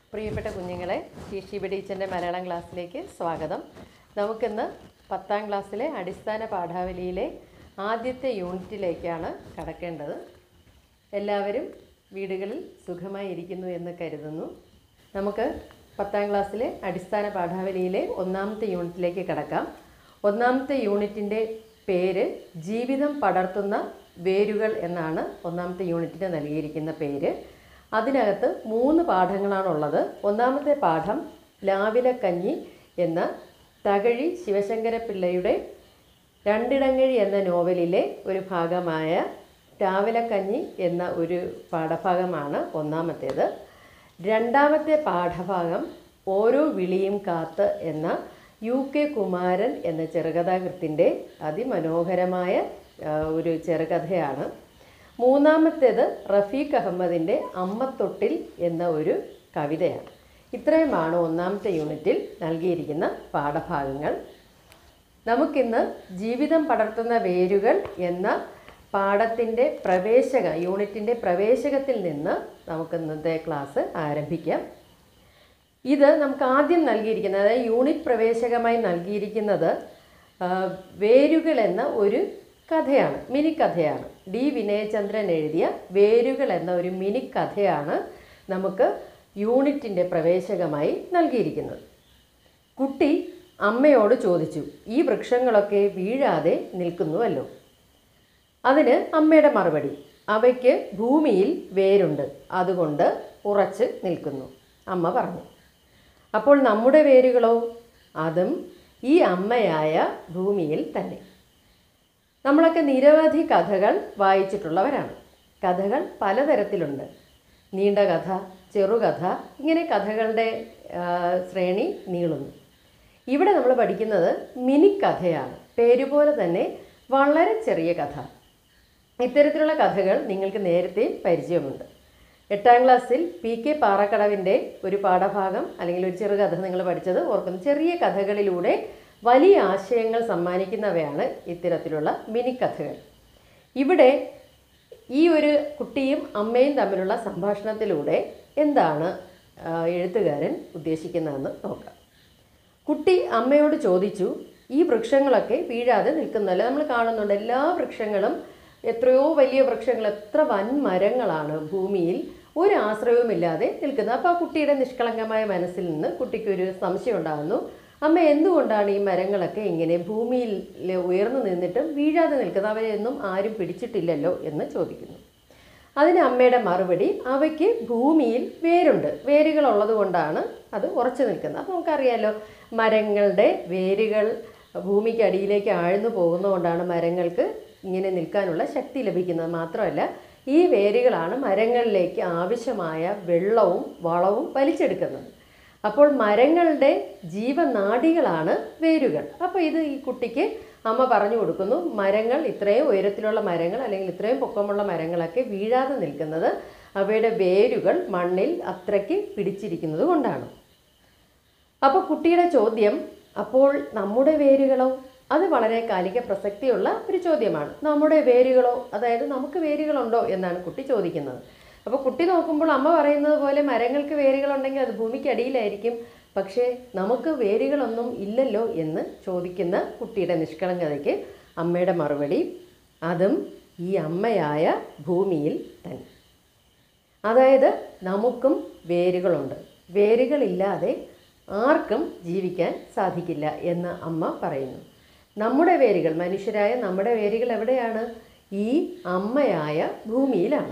പ്രിയപ്പെട്ട കുഞ്ഞുങ്ങളെ ശീഷി ടീച്ചറിൻ്റെ മലയാളം ക്ലാസ്സിലേക്ക് സ്വാഗതം നമുക്കിന്ന് പത്താം ക്ലാസ്സിലെ അടിസ്ഥാന പാഠാവലിയിലെ ആദ്യത്തെ യൂണിറ്റിലേക്കാണ് കടക്കേണ്ടത് എല്ലാവരും വീടുകളിൽ സുഖമായി ഇരിക്കുന്നു എന്ന് കരുതുന്നു നമുക്ക് പത്താം ക്ലാസ്സിലെ അടിസ്ഥാന പാഠാവലിയിലെ ഒന്നാമത്തെ യൂണിറ്റിലേക്ക് കടക്കാം ഒന്നാമത്തെ യൂണിറ്റിൻ്റെ പേര് ജീവിതം പടർത്തുന്ന വേരുകൾ എന്നാണ് ഒന്നാമത്തെ യൂണിറ്റിന് നൽകിയിരിക്കുന്ന പേര് അതിനകത്ത് മൂന്ന് പാഠങ്ങളാണുള്ളത് ഒന്നാമത്തെ പാഠം പ്ലാവിലക്കഞ്ഞി എന്ന തകഴി ശിവശങ്കരപിള്ളയുടെ രണ്ടിടങ്ങഴി എന്ന നോവലിലെ ഒരു ഭാഗമായ രാവിലക്കഞ്ഞി എന്ന ഒരു പാഠഭാഗമാണ് ഒന്നാമത്തേത് രണ്ടാമത്തെ പാഠഭാഗം ഓരോ വിളിയും കാത്ത് എന്ന യു കെ കുമാരൻ എന്ന ചെറുകഥാകൃത്തിൻ്റെ അതിമനോഹരമായ ആ, ഒരു ചെറുകഥയാണ് മൂന്നാമത്തേത് റഫീഖ് അഹമ്മദിൻ്റെ അമ്മത്തൊട്ടിൽ എന്ന ഒരു കവിതയാണ് ഇത്രയുമാണ് ഒന്നാമത്തെ യൂണിറ്റിൽ നൽകിയിരിക്കുന്ന പാഠഭാഗങ്ങൾ നമുക്കിന്ന് ജീവിതം പടർത്തുന്ന വേരുകൾ എന്ന പാഠത്തിൻ്റെ പ്രവേശക യൂണിറ്റിൻ്റെ പ്രവേശകത്തിൽ നിന്ന് നമുക്ക് ഇന്നത്തെ ക്ലാസ് ആരംഭിക്കാം ഇത് നമുക്ക് ആദ്യം നൽകിയിരിക്കുന്നത് അതായത് യൂണിറ്റ് പ്രവേശകമായി നൽകിയിരിക്കുന്നത് ആ, വേരുകൾ എന്ന ഒരു കഥയാണ് മിനി കഥയാണ് ഡി വിനയചന്ദ്രൻ എഴുതിയ വേരുകൾ എന്ന ഒരു മിനി കഥയാണ് നമുക്ക് യൂണിറ്റിൻ്റെ പ്രവേശകമായി നൽകിയിരിക്കുന്നത് കുട്ടി അമ്മയോട് ചോദിച്ചു ഈ വൃക്ഷങ്ങളൊക്കെ വീഴാതെ നിൽക്കുന്നുവല്ലോ അതിന് അമ്മയുടെ മറുപടി അവയ്ക്ക് ഭൂമിയിൽ വേരുണ്ട് അതുകൊണ്ട് ഉറച്ച് നിൽക്കുന്നു അമ്മ പറഞ്ഞു അപ്പോൾ നമ്മുടെ വേരുകളോ അതും ഈ അമ്മയായ ഭൂമിയിൽ തന്നെ നമ്മളൊക്കെ നിരവധി കഥകൾ വായിച്ചിട്ടുള്ളവരാണ് കഥകൾ പലതരത്തിലുണ്ട് നീണ്ട കഥ ചെറുകഥ ഇങ്ങനെ കഥകളുടെ ആ, ശ്രേണി നീളുന്നു ഇവിടെ നമ്മൾ പഠിക്കുന്നത് മിനി കഥയാണ് പേരുപോലെ തന്നെ വളരെ ചെറിയ കഥ ഇത്തരത്തിലുള്ള കഥകൾ നിങ്ങൾക്ക് നേരത്തെ പരിചയമുണ്ട് എട്ടാം ക്ലാസ്സിൽ പി കെ പാറക്കടവിൻ്റെ ഒരു പാഠഭാഗം അല്ലെങ്കിൽ ഒരു ചെറുകഥ നിങ്ങൾ പഠിച്ചത് ഓർക്കുന്നു ചെറിയ കഥകളിലൂടെ വലിയ ആശയങ്ങൾ സമ്മാനിക്കുന്നവയാണ് ഇത്തരത്തിലുള്ള മിനി കഥകൾ ഇവിടെ ഈ ഒരു കുട്ടിയും അമ്മയും തമ്മിലുള്ള സംഭാഷണത്തിലൂടെ എന്താണ് ആ, എഴുത്തുകാരൻ ഉദ്ദേശിക്കുന്നതെന്ന് നോക്കാം കുട്ടി അമ്മയോട് ചോദിച്ചു ഈ വൃക്ഷങ്ങളൊക്കെ വീഴാതെ നിൽക്കുന്നതല്ല നമ്മൾ കാണുന്നുണ്ട് എല്ലാ വൃക്ഷങ്ങളും എത്രയോ വലിയ വൃക്ഷങ്ങൾ എത്ര വൻ മരങ്ങളാണ് ഭൂമിയിൽ ഒരു ആശ്രയവുമില്ലാതെ നിൽക്കുന്നത് അപ്പോൾ ആ കുട്ടിയുടെ നിഷ്കളങ്കമായ മനസ്സിൽ നിന്ന് കുട്ടിക്കൊരു സംശയം ഉണ്ടാകുന്നു അമ്മ എന്തുകൊണ്ടാണ് ഈ മരങ്ങളൊക്കെ ഇങ്ങനെ ഭൂമിയിൽ ഉയർന്നു നിന്നിട്ടും വീഴാതെ നിൽക്കുന്നത് അവരെയൊന്നും ആരും പിടിച്ചിട്ടില്ലല്ലോ എന്ന് ചോദിക്കുന്നു അതിന് അമ്മയുടെ മറുപടി അവയ്ക്ക് ഭൂമിയിൽ വേരുണ്ട് വേരുകൾ ഉള്ളത് കൊണ്ടാണ് അത് ഉറച്ചു നിൽക്കുന്നത് അപ്പോൾ നമുക്കറിയാലോ മരങ്ങളുടെ വേരുകൾ ഭൂമിക്ക് അടിയിലേക്ക് ആഴ്ന്നു പോകുന്നതുകൊണ്ടാണ് മരങ്ങൾക്ക് ഇങ്ങനെ നിൽക്കാനുള്ള ശക്തി ലഭിക്കുന്നത് മാത്രമല്ല ഈ വേരുകളാണ് മരങ്ങളിലേക്ക് ആവശ്യമായ വെള്ളവും വളവും വലിച്ചെടുക്കുന്നത് അപ്പോൾ മരങ്ങളുടെ ജീവനാഡികളാണ് വേരുകൾ അപ്പോൾ ഇത് ഈ കുട്ടിക്ക് അമ്മ പറഞ്ഞു കൊടുക്കുന്നു മരങ്ങൾ ഇത്രയും ഉയരത്തിലുള്ള മരങ്ങൾ അല്ലെങ്കിൽ ഇത്രയും പൊക്കമുള്ള മരങ്ങളൊക്കെ വീഴാതെ നിൽക്കുന്നത് അവയുടെ വേരുകൾ മണ്ണിൽ അത്രയ്ക്ക് പിടിച്ചിരിക്കുന്നത് കൊണ്ടാണ് അപ്പോൾ കുട്ടിയുടെ ചോദ്യം അപ്പോൾ നമ്മുടെ വേരുകളോ അത് വളരെ കാലിക പ്രസക്തിയുള്ള ഒരു ചോദ്യമാണ് നമ്മുടെ വേരുകളോ അതായത് നമുക്ക് വേരുകളുണ്ടോ എന്നാണ് കുട്ടി ചോദിക്കുന്നത് അപ്പോൾ കുട്ടി നോക്കുമ്പോൾ അമ്മ പറയുന്നത് പോലെ മരങ്ങൾക്ക് വേരുകളുണ്ടെങ്കിൽ അത് ഭൂമിക്ക് അടിയിലായിരിക്കും പക്ഷേ നമുക്ക് വേരുകളൊന്നും ഇല്ലല്ലോ എന്ന് ചോദിക്കുന്ന കുട്ടിയുടെ നിഷ്കളങ്കതയ്ക്ക് അമ്മയുടെ മറുപടി അതും ഈ അമ്മയായ ഭൂമിയിൽ തന്നെ അതായത് നമുക്കും വേരുകളുണ്ട് വേരുകളില്ലാതെ ആർക്കും ജീവിക്കാൻ സാധിക്കില്ല എന്ന് അമ്മ പറയുന്നു നമ്മുടെ വേരുകൾ മനുഷ്യരായ നമ്മുടെ വേരുകൾ എവിടെയാണ് ഈ അമ്മയായ ഭൂമിയിലാണ്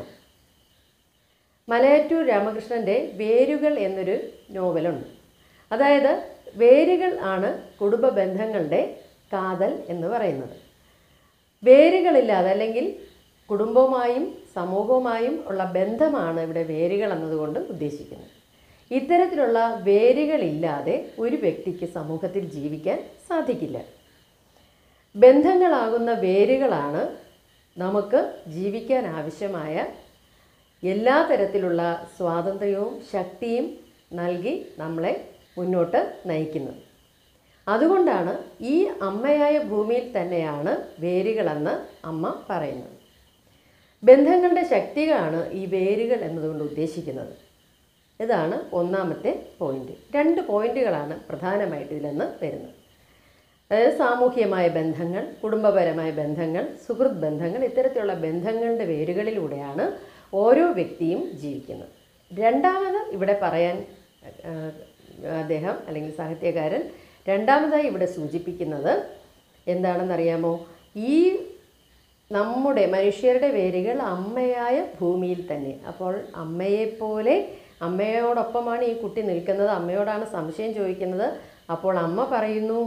മലയാറ്റൂർ രാമകൃഷ്ണൻ്റെ വേരുകൾ എന്നൊരു നോവലുണ്ട് അതായത് വേരുകൾ ആണ് കുടുംബ ബന്ധങ്ങളുടെ കാതൽ എന്ന് പറയുന്നത് വേരുകളില്ലാതെ അല്ലെങ്കിൽ കുടുംബവുമായും സമൂഹവുമായും ഉള്ള ബന്ധമാണ് ഇവിടെ വേരുകൾ എന്നതുകൊണ്ട് ഉദ്ദേശിക്കുന്നത് ഇത്തരത്തിലുള്ള വേരുകളില്ലാതെ ഒരു വ്യക്തിക്ക് സമൂഹത്തിൽ ജീവിക്കാൻ സാധിക്കില്ല ബന്ധങ്ങളാകുന്ന വേരുകളാണ് നമുക്ക് ജീവിക്കാൻ ആവശ്യമായ എല്ലാ തരത്തിലുള്ള സ്വാതന്ത്ര്യവും ശക്തിയും നൽകി നമ്മളെ മുന്നോട്ട് നയിക്കുന്നത് അതുകൊണ്ടാണ് ഈ അമ്മയായ ഭൂമിയിൽ തന്നെയാണ് വേരുകളെന്ന് അമ്മ പറയുന്നത് ബന്ധങ്ങളുടെ ശക്തികളാണ് ഈ വേരുകൾ എന്നതുകൊണ്ട് ഉദ്ദേശിക്കുന്നത് ഇതാണ് ഒന്നാമത്തെ പോയിന്റ് രണ്ട് പോയിന്റുകളാണ് പ്രധാനമായിട്ട് ഇതിലെന്ന് വരുന്നത് അതായത് സാമൂഹ്യമായ ബന്ധങ്ങൾ കുടുംബപരമായ ബന്ധങ്ങൾ സുഹൃത്ത് ബന്ധങ്ങൾ ഇത്തരത്തിലുള്ള ബന്ധങ്ങളുടെ വേരുകളിലൂടെയാണ് ഓരോ വ്യക്തിയും ജീവിക്കുന്നത് രണ്ടാമത് ഇവിടെ പറയാൻ ആ, അദ്ദേഹം അല്ലെങ്കിൽ സാഹിത്യകാരൻ രണ്ടാമതായി ഇവിടെ സൂചിപ്പിക്കുന്നത് എന്താണെന്നറിയാമോ ഈ നമ്മുടെ മനുഷ്യരുടെ വേരുകൾ അമ്മയായ ഭൂമിയിൽ തന്നെ അപ്പോൾ അമ്മയെപ്പോലെ അമ്മയോടൊപ്പമാണ് ഈ കുട്ടി നിൽക്കുന്നത് അമ്മയോടാണ് സംശയം ചോദിക്കുന്നത് അപ്പോൾ അമ്മ പറയുന്നു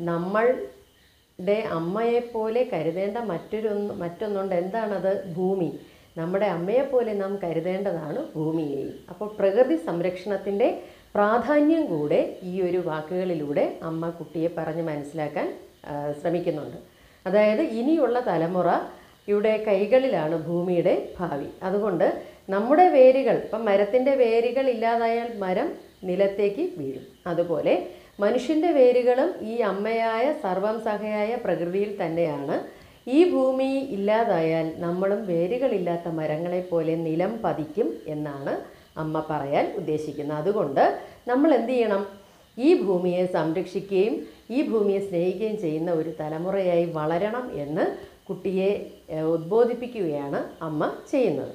നമ്മളുടെ അമ്മയെപ്പോലെ കരുതേണ്ട മറ്റൊരൊന്ന് മറ്റൊന്നുണ്ട് എന്താണത് ഭൂമി നമ്മുടെ അമ്മയെപ്പോലെ നാം കരുതേണ്ടതാണ് ഭൂമിയെയും അപ്പോൾ പ്രകൃതി സംരക്ഷണത്തിൻ്റെ പ്രാധാന്യം കൂടെ ഈ ഒരു വാക്കുകളിലൂടെ അമ്മ കുട്ടിയെ പറഞ്ഞ് മനസ്സിലാക്കാൻ ആ, ശ്രമിക്കുന്നുണ്ട് അതായത് ഇനിയുള്ള തലമുറ യുടെ കൈകളിലാണ് ഭൂമിയുടെ ഭാവി അതുകൊണ്ട് നമ്മുടെ വേരുകൾ ഇപ്പം മരത്തിൻ്റെ വേരുകൾ ഇല്ലാതായാൽ മരം നിലത്തേക്ക് വീഴും അതുപോലെ മനുഷ്യൻ്റെ വേരുകളും ഈ അമ്മയായ സർവം സഹയായ പ്രകൃതിയിൽ തന്നെയാണ് ഈ ഭൂമി ഇല്ലാതായാൽ നമ്മളും വേരുകളില്ലാത്ത മരങ്ങളെ പോലെ നിലം പതിക്കും എന്നാണ് അമ്മ പറയാൻ ഉദ്ദേശിക്കുന്നത് അതുകൊണ്ട് നമ്മൾ എന്ത് ചെയ്യണം ഈ ഭൂമിയെ സംരക്ഷിക്കുകയും ഈ ഭൂമിയെ സ്നേഹിക്കുകയും ചെയ്യുന്ന ഒരു തലമുറയായി വളരണം എന്ന് കുട്ടിയെ ഏഹ്, ഉദ്ബോധിപ്പിക്കുകയാണ് അമ്മ ചെയ്യുന്നത്